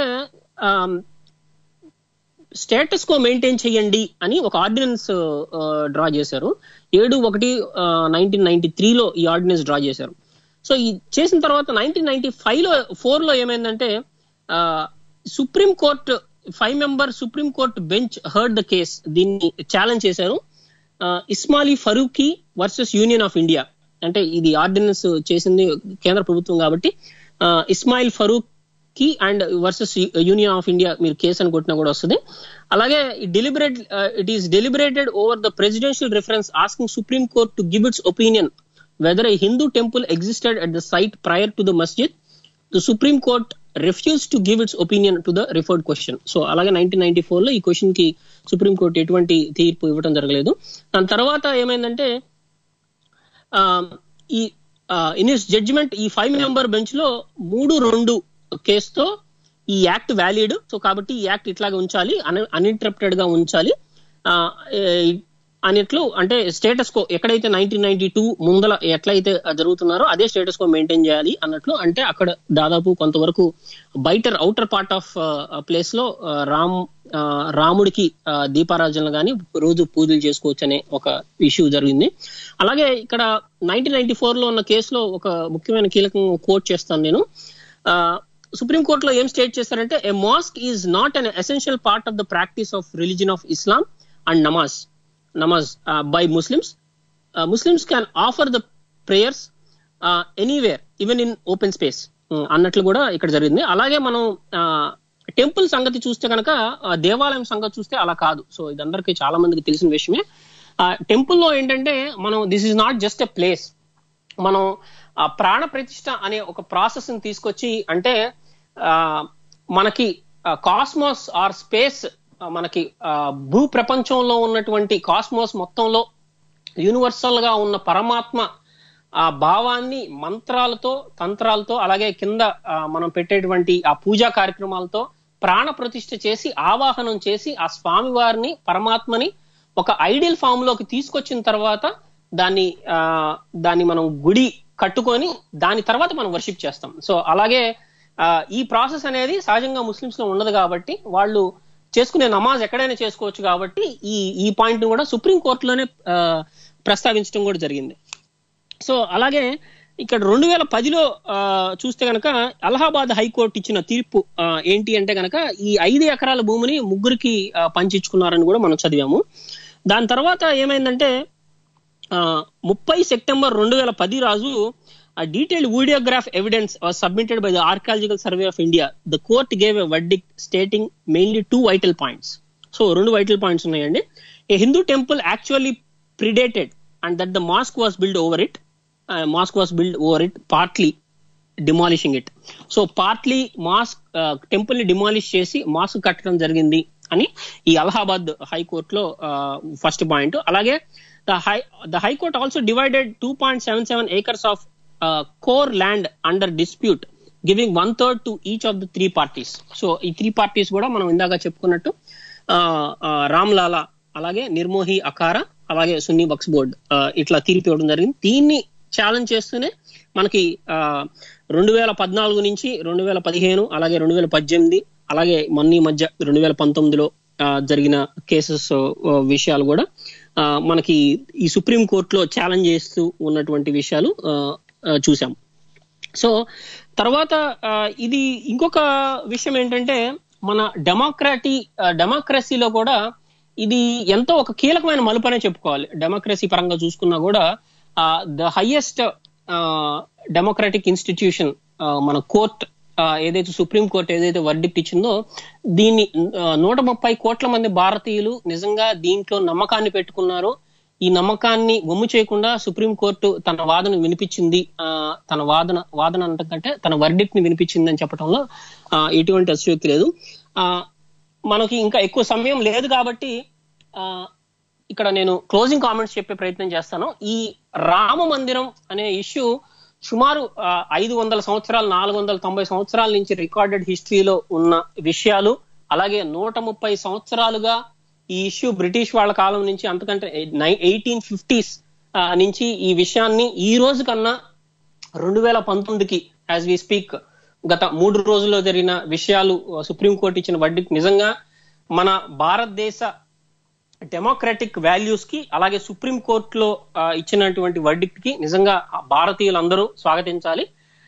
స్టేటస్ కో మెయింటైన్ చేయండి అని ఒక ఆర్డినెన్స్ డ్రా చేశారు ఏడు ఒకటి నైన్టీన్ నైన్టీ త్రీలో ఈ ఆర్డినెన్స్ డ్రా చేశారు సో ఈ చేసిన తర్వాత నైన్టీన్ నైన్టీ ఫైవ్ లో ఫోర్ లో ఏమైందంటే supreme court five member supreme court bench heard the case దీన్ని ఛాలెంజ్ చేశారు ఆ, Ismail Faruqui versus union of India అంటే ఇది ఆర్డినెన్స్ చేసింది కేంద్ర ప్రభుత్వం కాబట్టి ఆ, ఇస్మాయిల్ ఫరూక్ కి and versus union of India మీరు కేసు అని కొట్టినా కూడా వస్తుంది అలాగే deliberate it is deliberated over the presidential reference asking supreme court to give its opinion whether a Hindu temple existed at the site prior to the masjid the supreme court refuse to give its opinion to the referred question so అలాగే nineteen ninety four లో ఈ question కి supreme court ఎటువంటి తీర్పు ఇవ్వడం జరగలేదు దాని తర్వాత ఏమైందంటే ఆ, ఈ ఇన్ ఇస్ జడ్జిమెంట్ ఈ ఫైవ్ మెంబర్ బెంచ్ లో మూడు రెండు కేసుతో ఈ యాక్ట్ వ్యాలిడ్ సో కాబట్టి ఈ యాక్ట్ ఇట్లాగే ఉంచాలి అన్ఇంటరప్టెడ్ గా ఉంచాలి ఆ, ఏ- అన్నిట్లు అంటే స్టేటస్ కో ఎక్కడైతే నైన్టీన్ నైన్టీ టూ ముందల ఎట్లయితే జరుగుతున్నారో అదే స్టేటస్ కో మెయింటైన్ చేయాలి అన్నట్లు అంటే అక్కడ దాదాపు కొంతవరకు బయట అవుటర్ పార్ట్ ఆఫ్ ప్లేస్ లో ఆ, రామ్ ఆ, రాముడికి ఆ, దీపారాజనలు గాని రోజు పూజలు చేసుకోవచ్చు అనే ఒక ఇష్యూ జరిగింది అలాగే ఇక్కడ నైన్టీన్ నైన్టీ ఫోర్ లో ఉన్న కేసులో ఒక ముఖ్యమైన కీలకం కోట్ చేస్తాను నేను సుప్రీం కోర్టులో ఏం స్టేట్ చేస్తారంటే a mosque is not an essential part of the practice of religion of Islam and namaz namaz by Muslims Muslims can offer the prayers anywhere even in open space అన్నట్లు కూడా ఇక్కడ జరిగింది అలాగే మనం టెంపుల్ సంగతి చూస్తే కనుక దేవాలయం సంగతి చూస్తే అలా కాదు సో ఇది అందరికీ చాలా మందికి తెలిసిన విషయమే టెంపుల్లో ఏంటంటే మనం this is not just a place మనం ఆ ప్రాణ ప్రతిష్ఠ అనే ఒక ప్రాసెస్ ని తీసుకొచ్చి అంటే ఆ, మనకి కాస్మోస్ ఆర్ స్పేస్ మనకి ఆ, భూ ప్రపంచంలో ఉన్నటువంటి కాస్మోస్ మొత్తంలో యూనివర్సల్ గా ఉన్న పరమాత్మ ఆ భావాన్ని మంత్రాలతో తంత్రాలతో అలాగే కింద ఆ, మనం పెట్టేటువంటి ఆ పూజా కార్యక్రమాలతో ప్రాణ ప్రతిష్ఠ చేసి ఆవాహనం చేసి ఆ స్వామి వారిని పరమాత్మని ఒక ఐడియల్ ఫామ్ లోకి తీసుకొచ్చిన తర్వాత దాన్ని ఆ, దాన్ని మనం గుడి కట్టుకొని దాని తర్వాత మనం వర్షిప్ చేస్తాం సో అలాగే ఆ, ఈ ప్రాసెస్ అనేది సహజంగా ముస్లిమ్స్ లో ఉండదు కాబట్టి వాళ్ళు చేసుకునే నమాజ్ ఎక్కడైనా చేసుకోవచ్చు కాబట్టి ఈ ఈ పాయింట్ కూడా సుప్రీం కోర్టులోనే ఆ, ప్రస్తావించడం కూడా జరిగింది సో అలాగే ఇక్కడ రెండు వేల పదిలో ఆ, చూస్తే గనక అలహాబాద్ హైకోర్టు ఇచ్చిన తీర్పు ఆ, ఏంటి అంటే గనక ఈ ఐదు ఎకరాల భూమిని ముగ్గురికి ఆ, పంచించుకున్నారని కూడా మనం చదివాము దాని తర్వాత ఏమైందంటే ఆ, ముప్పై సెప్టెంబర్ రెండు వేల పది రాజు ఆ detailed videograph evidence submitted by the archaeological survey of India the court gave a verdict stating mainly two vital points so రెండు వైటల్ పాయింట్స్ ఉన్నాయండి a Hindu temple actually predated and that the mosque was build over it mosque was build over it partly demolishing it so partly mosque temple ని demolish చేసి mosque కట్టడం జరిగింది అని ఈ అలహాబాద్ హైకోర్టులో first point అలాగే the high the high court also divided two point seven seven acres of core land under dispute giving one third to each of the three parties so ఈ three parties కూడా మనం ఇందాక చెప్పుకున్నట్టు రామ్ లాలా అలాగే నిర్మోహి అకారా అలాగే సున్నీ బక్స్ బోర్డ్ ఇట్లా తీర్పు ఇవ్వడం జరిగింది దీన్ని ఛాలెంజ్ చేస్తూనే మనకి రెండు వేల పద్నాలుగు నుంచి రెండు వేల పదిహేను అలాగే రెండు వేల పద్దెనిమిది అలాగే మొన్న ఈ మధ్య రెండు వేల పంతొమ్మిదిలో ఆ, జరిగిన కేసెస్ విషయాలు కూడా ఆ, మనకి ఈ సుప్రీం కోర్టులో ఛాలెంజ్ చేస్తూ ఉన్నటువంటి విషయాలు ఆ, ఆ, చూసాం సో తర్వాత ఆ, ఇది ఇంకొక విషయం ఏంటంటే మన డెమోక్రటీ డెమోక్రసీలో కూడా ఇది ఎంతో ఒక కీలకమైన మలుపు అనే చెప్పుకోవాలి డెమోక్రసీ పరంగా చూసుకున్నా కూడా ద హైయెస్ట్ డెమోక్రటిక్ ఇన్స్టిట్యూషన్ మన కోర్ట్ ఏదైతే సుప్రీం కోర్ట్ ఏదైతే వర్డిక్ట్ ఇచ్చిందో దీన్ని ఆ, నూట ముప్పై కోట్ల మంది భారతీయులు నిజంగా దీంట్లో నమ్మకాన్ని పెట్టుకున్నారో ఈ నమ్మకాన్ని వమ్ము చేయకుండా సుప్రీం కోర్టు తన వాదన వినిపించింది ఆ, తన వాదన వాదన అంటకంటే తన వర్డిక్ట్ ని వినిపించింది అని చెప్పడంలో ఆ, ఎటువంటి అతిశయోక్తి లేదు ఆ, మనకి ఇంకా ఎక్కువ సమయం లేదు కాబట్టి ఆ, ఇక్కడ నేను క్లోజింగ్ కామెంట్స్ చెప్పే ప్రయత్నం చేస్తాను ఈ రామ మందిరం అనే ఇష్యూ సుమారు ఐదు వందల సంవత్సరాలు నాలుగు వందల తొంభై సంవత్సరాల నుంచి రికార్డెడ్ హిస్టరీలో ఉన్న విషయాలు అలాగే నూట ముప్పై సంవత్సరాలుగా ఈ ఇష్యూ బ్రిటిష్ వాళ్ళ కాలం నుంచి అంతకంటే ఎయిటీన్ ఫిఫ్టీస్ నుంచి ఈ విషయాన్ని ఈ రోజు కన్నా రెండు వేల పంతొమ్మిదికి యాజ్ వి స్పీక్ గత మూడు రోజుల్లో జరిగిన విషయాలు సుప్రీంకోర్టు ఇచ్చిన వడ్డీకి నిజంగా మన భారతదేశ డెమోక్రటిక్ వాల్యూస్ కి అలాగే సుప్రీం కోర్టులో ఇచ్చినటువంటి వర్డిక్ట్ కి నిజంగా భారతీయులందరూ స్వాగతించాలి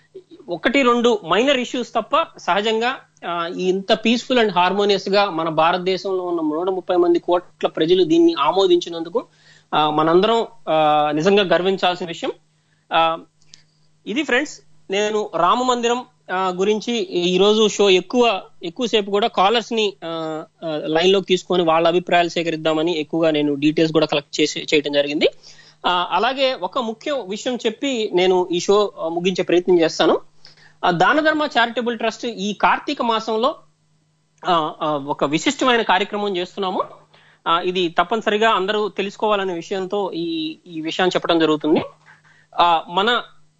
ఒకటి రెండు మైనర్ ఇష్యూస్ తప్ప సహజంగా ఆ, ఈ ఇంత పీస్ఫుల్ అండ్ హార్మోనియస్ గా మన భారతదేశంలో ఉన్న నూట ముప్పై మంది కోట్ల ప్రజలు దీన్ని ఆమోదించినందుకు ఆ, మనందరం ఆ, నిజంగా గర్వించాల్సిన విషయం ఆ, ఇది ఫ్రెండ్స్ నేను రామ మందిరం ఆ, గురించి ఈ రోజు షో ఎక్కువ ఎక్కువసేపు కూడా కాలర్స్ ని లైన్ లోకి తీసుకొని వాళ్ళ అభిప్రాయాలు సేకరిద్దామని ఎక్కువగా నేను డీటెయిల్స్ కూడా కలెక్ట్ చేసి చేయడం జరిగింది ఆ, అలాగే ఒక ముఖ్య విషయం చెప్పి నేను ఈ షో ఆ, ముగించే ప్రయత్నం చేస్తాను ఆ, దాన ధర్మ చారిటబుల్ ట్రస్ట్ ఈ కార్తీక మాసంలో ఆ, ఆ, ఒక విశిష్టమైన కార్యక్రమం చేస్తున్నాము ఆ, ఇది తప్పనిసరిగా అందరూ తెలుసుకోవాలనే విషయంతో ఈ ఈ విషయాన్ని చెప్పడం జరుగుతుంది ఆ, మన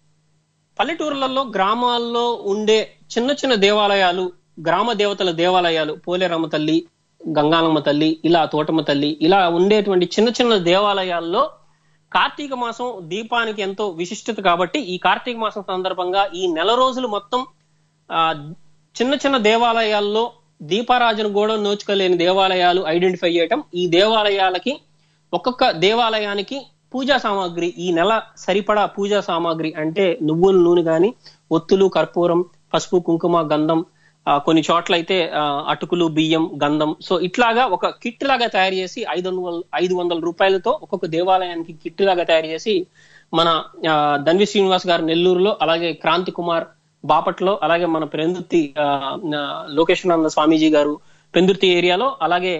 పల్లెటూర్లలో గ్రామాల్లో ఉండే చిన్న చిన్న దేవాలయాలు గ్రామ దేవతల దేవాలయాలు పోలేరమ్మ తల్లి గంగాలమ్మ తల్లి ఇలా తోటమ్మ తల్లి ఇలా ఉండేటువంటి చిన్న చిన్న దేవాలయాల్లో కార్తీక మాసం దీపానికి ఎంతో విశిష్టత కాబట్టి ఈ కార్తీక మాసం సందర్భంగా ఈ నెల రోజులు మొత్తం ఆ చిన్న చిన్న దేవాలయాల్లో దీపారాజన కూడా నోచుకోలేని దేవాలయాలు ఐడెంటిఫై చేయటం ఈ దేవాలయాలకి ఒక్కొక్క దేవాలయానికి పూజా సామాగ్రి ఈ నెల సరిపడా పూజా సామాగ్రి అంటే నువ్వుల నూనె గాని ఒత్తులు కర్పూరం పసుపు కుంకుమ గంధం ఆ, కొన్ని చోట్ల అయితే ఆ, అటుకులు బియ్యం గంధం సో ఇట్లాగా ఒక కిట్ లాగా తయారు చేసి ఐదు వందల ఐదు వందల రూపాయలతో ఒక్కొక్క దేవాలయానికి కిట్ లాగా తయారు చేసి మన ఆ, ధన్వి శ్రీనివాస్ గారు నెల్లూరులో అలాగే క్రాంతి కుమార్ బాపట్లో అలాగే మన పెందుర్తి ఆ, ఆ, లోకేశ్వరానంద స్వామీజీ గారు పెందుర్తి ఏరియాలో అలాగే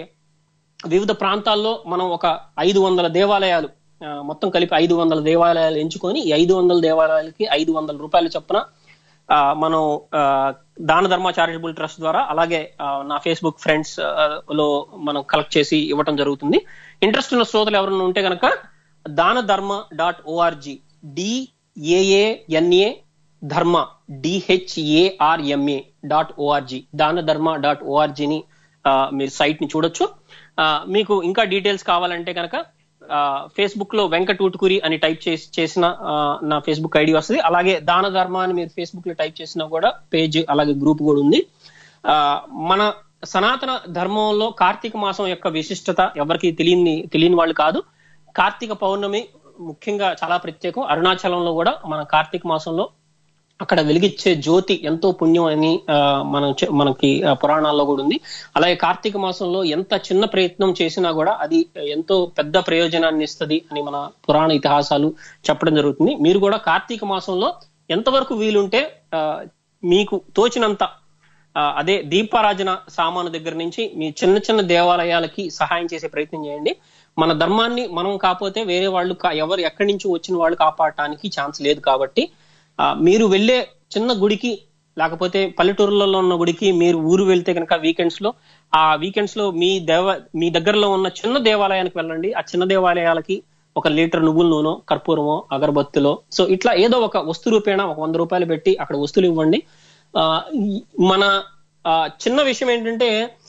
వివిధ ప్రాంతాల్లో మనం ఒక ఐదు వందల దేవాలయాలు ఆ, మొత్తం కలిపి ఐదు వందల దేవాలయాలు ఎంచుకొని ఈ ఐదు వందల దేవాలయాలకి ఐదు వందల రూపాయలు చొప్పున ఆ, మనం ఆ, దాన ధర్మ చారిటబుల్ ట్రస్ట్ ద్వారా అలాగే ఆ, నా ఫేస్బుక్ ఫ్రెండ్స్ ఆ, లో మనం కలెక్ట్ చేసి ఇవ్వటం జరుగుతుంది ఇంట్రెస్ట్ ఉన్న శ్రోతలు ఎవరైనా ఉంటే కనుక దాన ధర్మ డాట్ ఓఆర్జీ డిఏఏఎన్ఏ ధర్మ డిహెచ్ఏఆర్ఎంఏ డాట్ ఓఆర్జీ దాన ధర్మ డాట్ ఓఆర్జీని మీరు సైట్ ని చూడొచ్చు ఆ, మీకు ఇంకా డీటెయిల్స్ కావాలంటే కనుక ఫేస్బుక్ లో వెంకట్ ఉటుకురి అని టైప్ చేసి చేసిన ఆ, నా ఫేస్బుక్ ఐడి వస్తుంది అలాగే దాన ధర్మ అని మీరు ఫేస్బుక్ లో టైప్ చేసినా కూడా పేజ్ అలాగే గ్రూప్ కూడా ఉంది ఆ, మన సనాతన ధర్మంలో కార్తీక మాసం యొక్క విశిష్టత ఎవరికి తెలియని తెలియని వాళ్ళు కాదు కార్తీక పౌర్ణమి ముఖ్యంగా చాలా ప్రత్యేకం అరుణాచలంలో కూడా మన కార్తీక మాసంలో అక్కడ వెలిగించే జ్యోతి ఎంతో పుణ్యం అని ఆ, మనం చె- మనకి ఆ, పురాణాల్లో కూడా ఉంది అలాగే కార్తీక మాసంలో ఎంత చిన్న ప్రయత్నం చేసినా కూడా అది ఎంతో పెద్ద ప్రయోజనాన్ని ఇస్తుంది అని మన పురాణ ఇతిహాసాలు చెప్పడం జరుగుతుంది మీరు కూడా కార్తీక మాసంలో ఎంతవరకు వీలుంటే ఆ, మీకు తోచినంత ఆ, అదే దీపారాజన సామాను దగ్గర నుంచి మీ చిన్న చిన్న దేవాలయాలకి సహాయం చేసే ప్రయత్నం చేయండి మన ధర్మాన్ని మనం కాకపోతే వేరే వాళ్ళు కా- ఎవరు ఎక్కడి నుంచి వచ్చిన వాళ్ళు కాపాడటానికి ఛాన్స్ లేదు కాబట్టి ఆ, మీరు వెళ్ళే చిన్న గుడికి లేకపోతే పల్లెటూరులలో ఉన్న గుడికి మీరు ఊరు వెళ్తే కనుక వీకెండ్స్ లో ఆ వీకెండ్స్ లో మీ దేవ మీ దగ్గరలో ఉన్న చిన్న దేవాలయానికి వెళ్ళండి ఆ చిన్న దేవాలయాలకి ఒక లీటర్ నువ్వుల నూనె కర్పూరమో అగరబత్తిలో సో ఇట్లా ఏదో ఒక వస్తు రూపేణ ఒక వంద రూపాయలు పెట్టి అక్కడ వస్తువులు ఇవ్వండి ఆ, ఈ- మన ఆ, చిన్న విషయం ఏంటంటే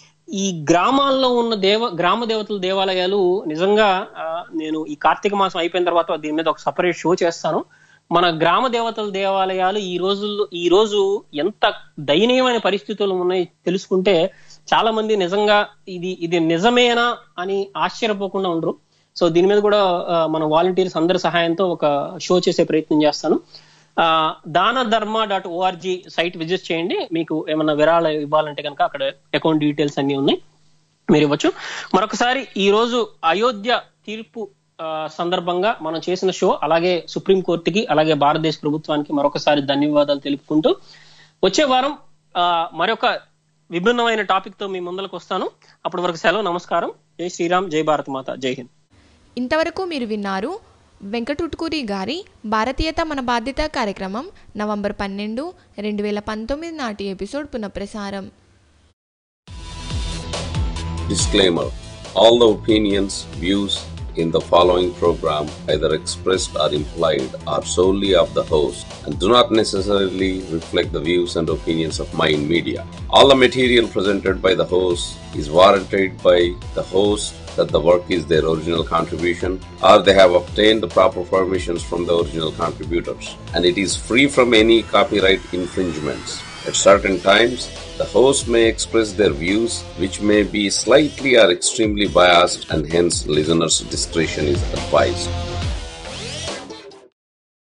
ఈ గ్రామాల్లో ఉన్న దేవ గ్రామ దేవతల దేవాలయాలు నిజంగా ఆ, నేను ఈ కార్తీక మాసం అయిపోయిన తర్వాత దీని మీద ఒక సపరేట్ షో చేస్తాను మన గ్రామ దేవతల దేవాలయాలు ఈ రోజుల్లో ఈ రోజు ఎంత దయనీయమైన పరిస్థితులు ఉన్నాయి తెలుసుకుంటే చాలా మంది నిజంగా ఇది ఇది నిజమేనా అని ఆశ్చర్యపోకుండా ఉండరు సో దీని మీద కూడా ఆ, మన వాలంటీర్స్ అందరి సహాయంతో ఒక షో చేసే ప్రయత్నం చేస్తాను ఆ, దాన ధర్మ డాట్ ఓఆర్జీ సైట్ విజిట్ చేయండి మీకు ఏమన్నా విరాళాలు ఇవ్వాలంటే కనుక అక్కడ అకౌంట్ డీటెయిల్స్ అన్ని ఉన్నాయి మీరు ఇవ్వచ్చు మరొకసారి ఈ రోజు అయోధ్య తీర్పు ఆ, సందర్భంగా మనం చేసిన షో అలాగే సుప్రీం కోర్టుకి అలాగే భారతదేశ ప్రభుత్వానికి మరొకసారి ధన్యవాదాలు తెలుపుకుంటూ వచ్చే వారం ఆ, మరొక విభిన్నమైన టాపిక్ తో మీ ముందరకు వస్తాను అప్పటి వరకు సెలవు నమస్కారం జై శ్రీరామ్ జై భారత్ మాత జై హింద్
ఇంతవరకు మీరు విన్నారు వెంకటుట్కూరి గారి భారతీయత మన బాధ్యత కార్యక్రమం నవంబర్ పన్నెండు రెండు వేల పంతొమ్మిది నాటి ఎపిసోడ్ పునఃప్రసారం
Disclaimer All the opinions, views in the following program, either expressed or implied, are solely of the host and do not necessarily reflect the views and opinions of Mind Media. All the material presented by the host is warranted by the host that the work is their original contribution or they have obtained the proper permissions from the original contributors and it is free from any copyright infringements. At certain times, the host may express their views which may be slightly or extremely biased and hence listeners' discretion is advised.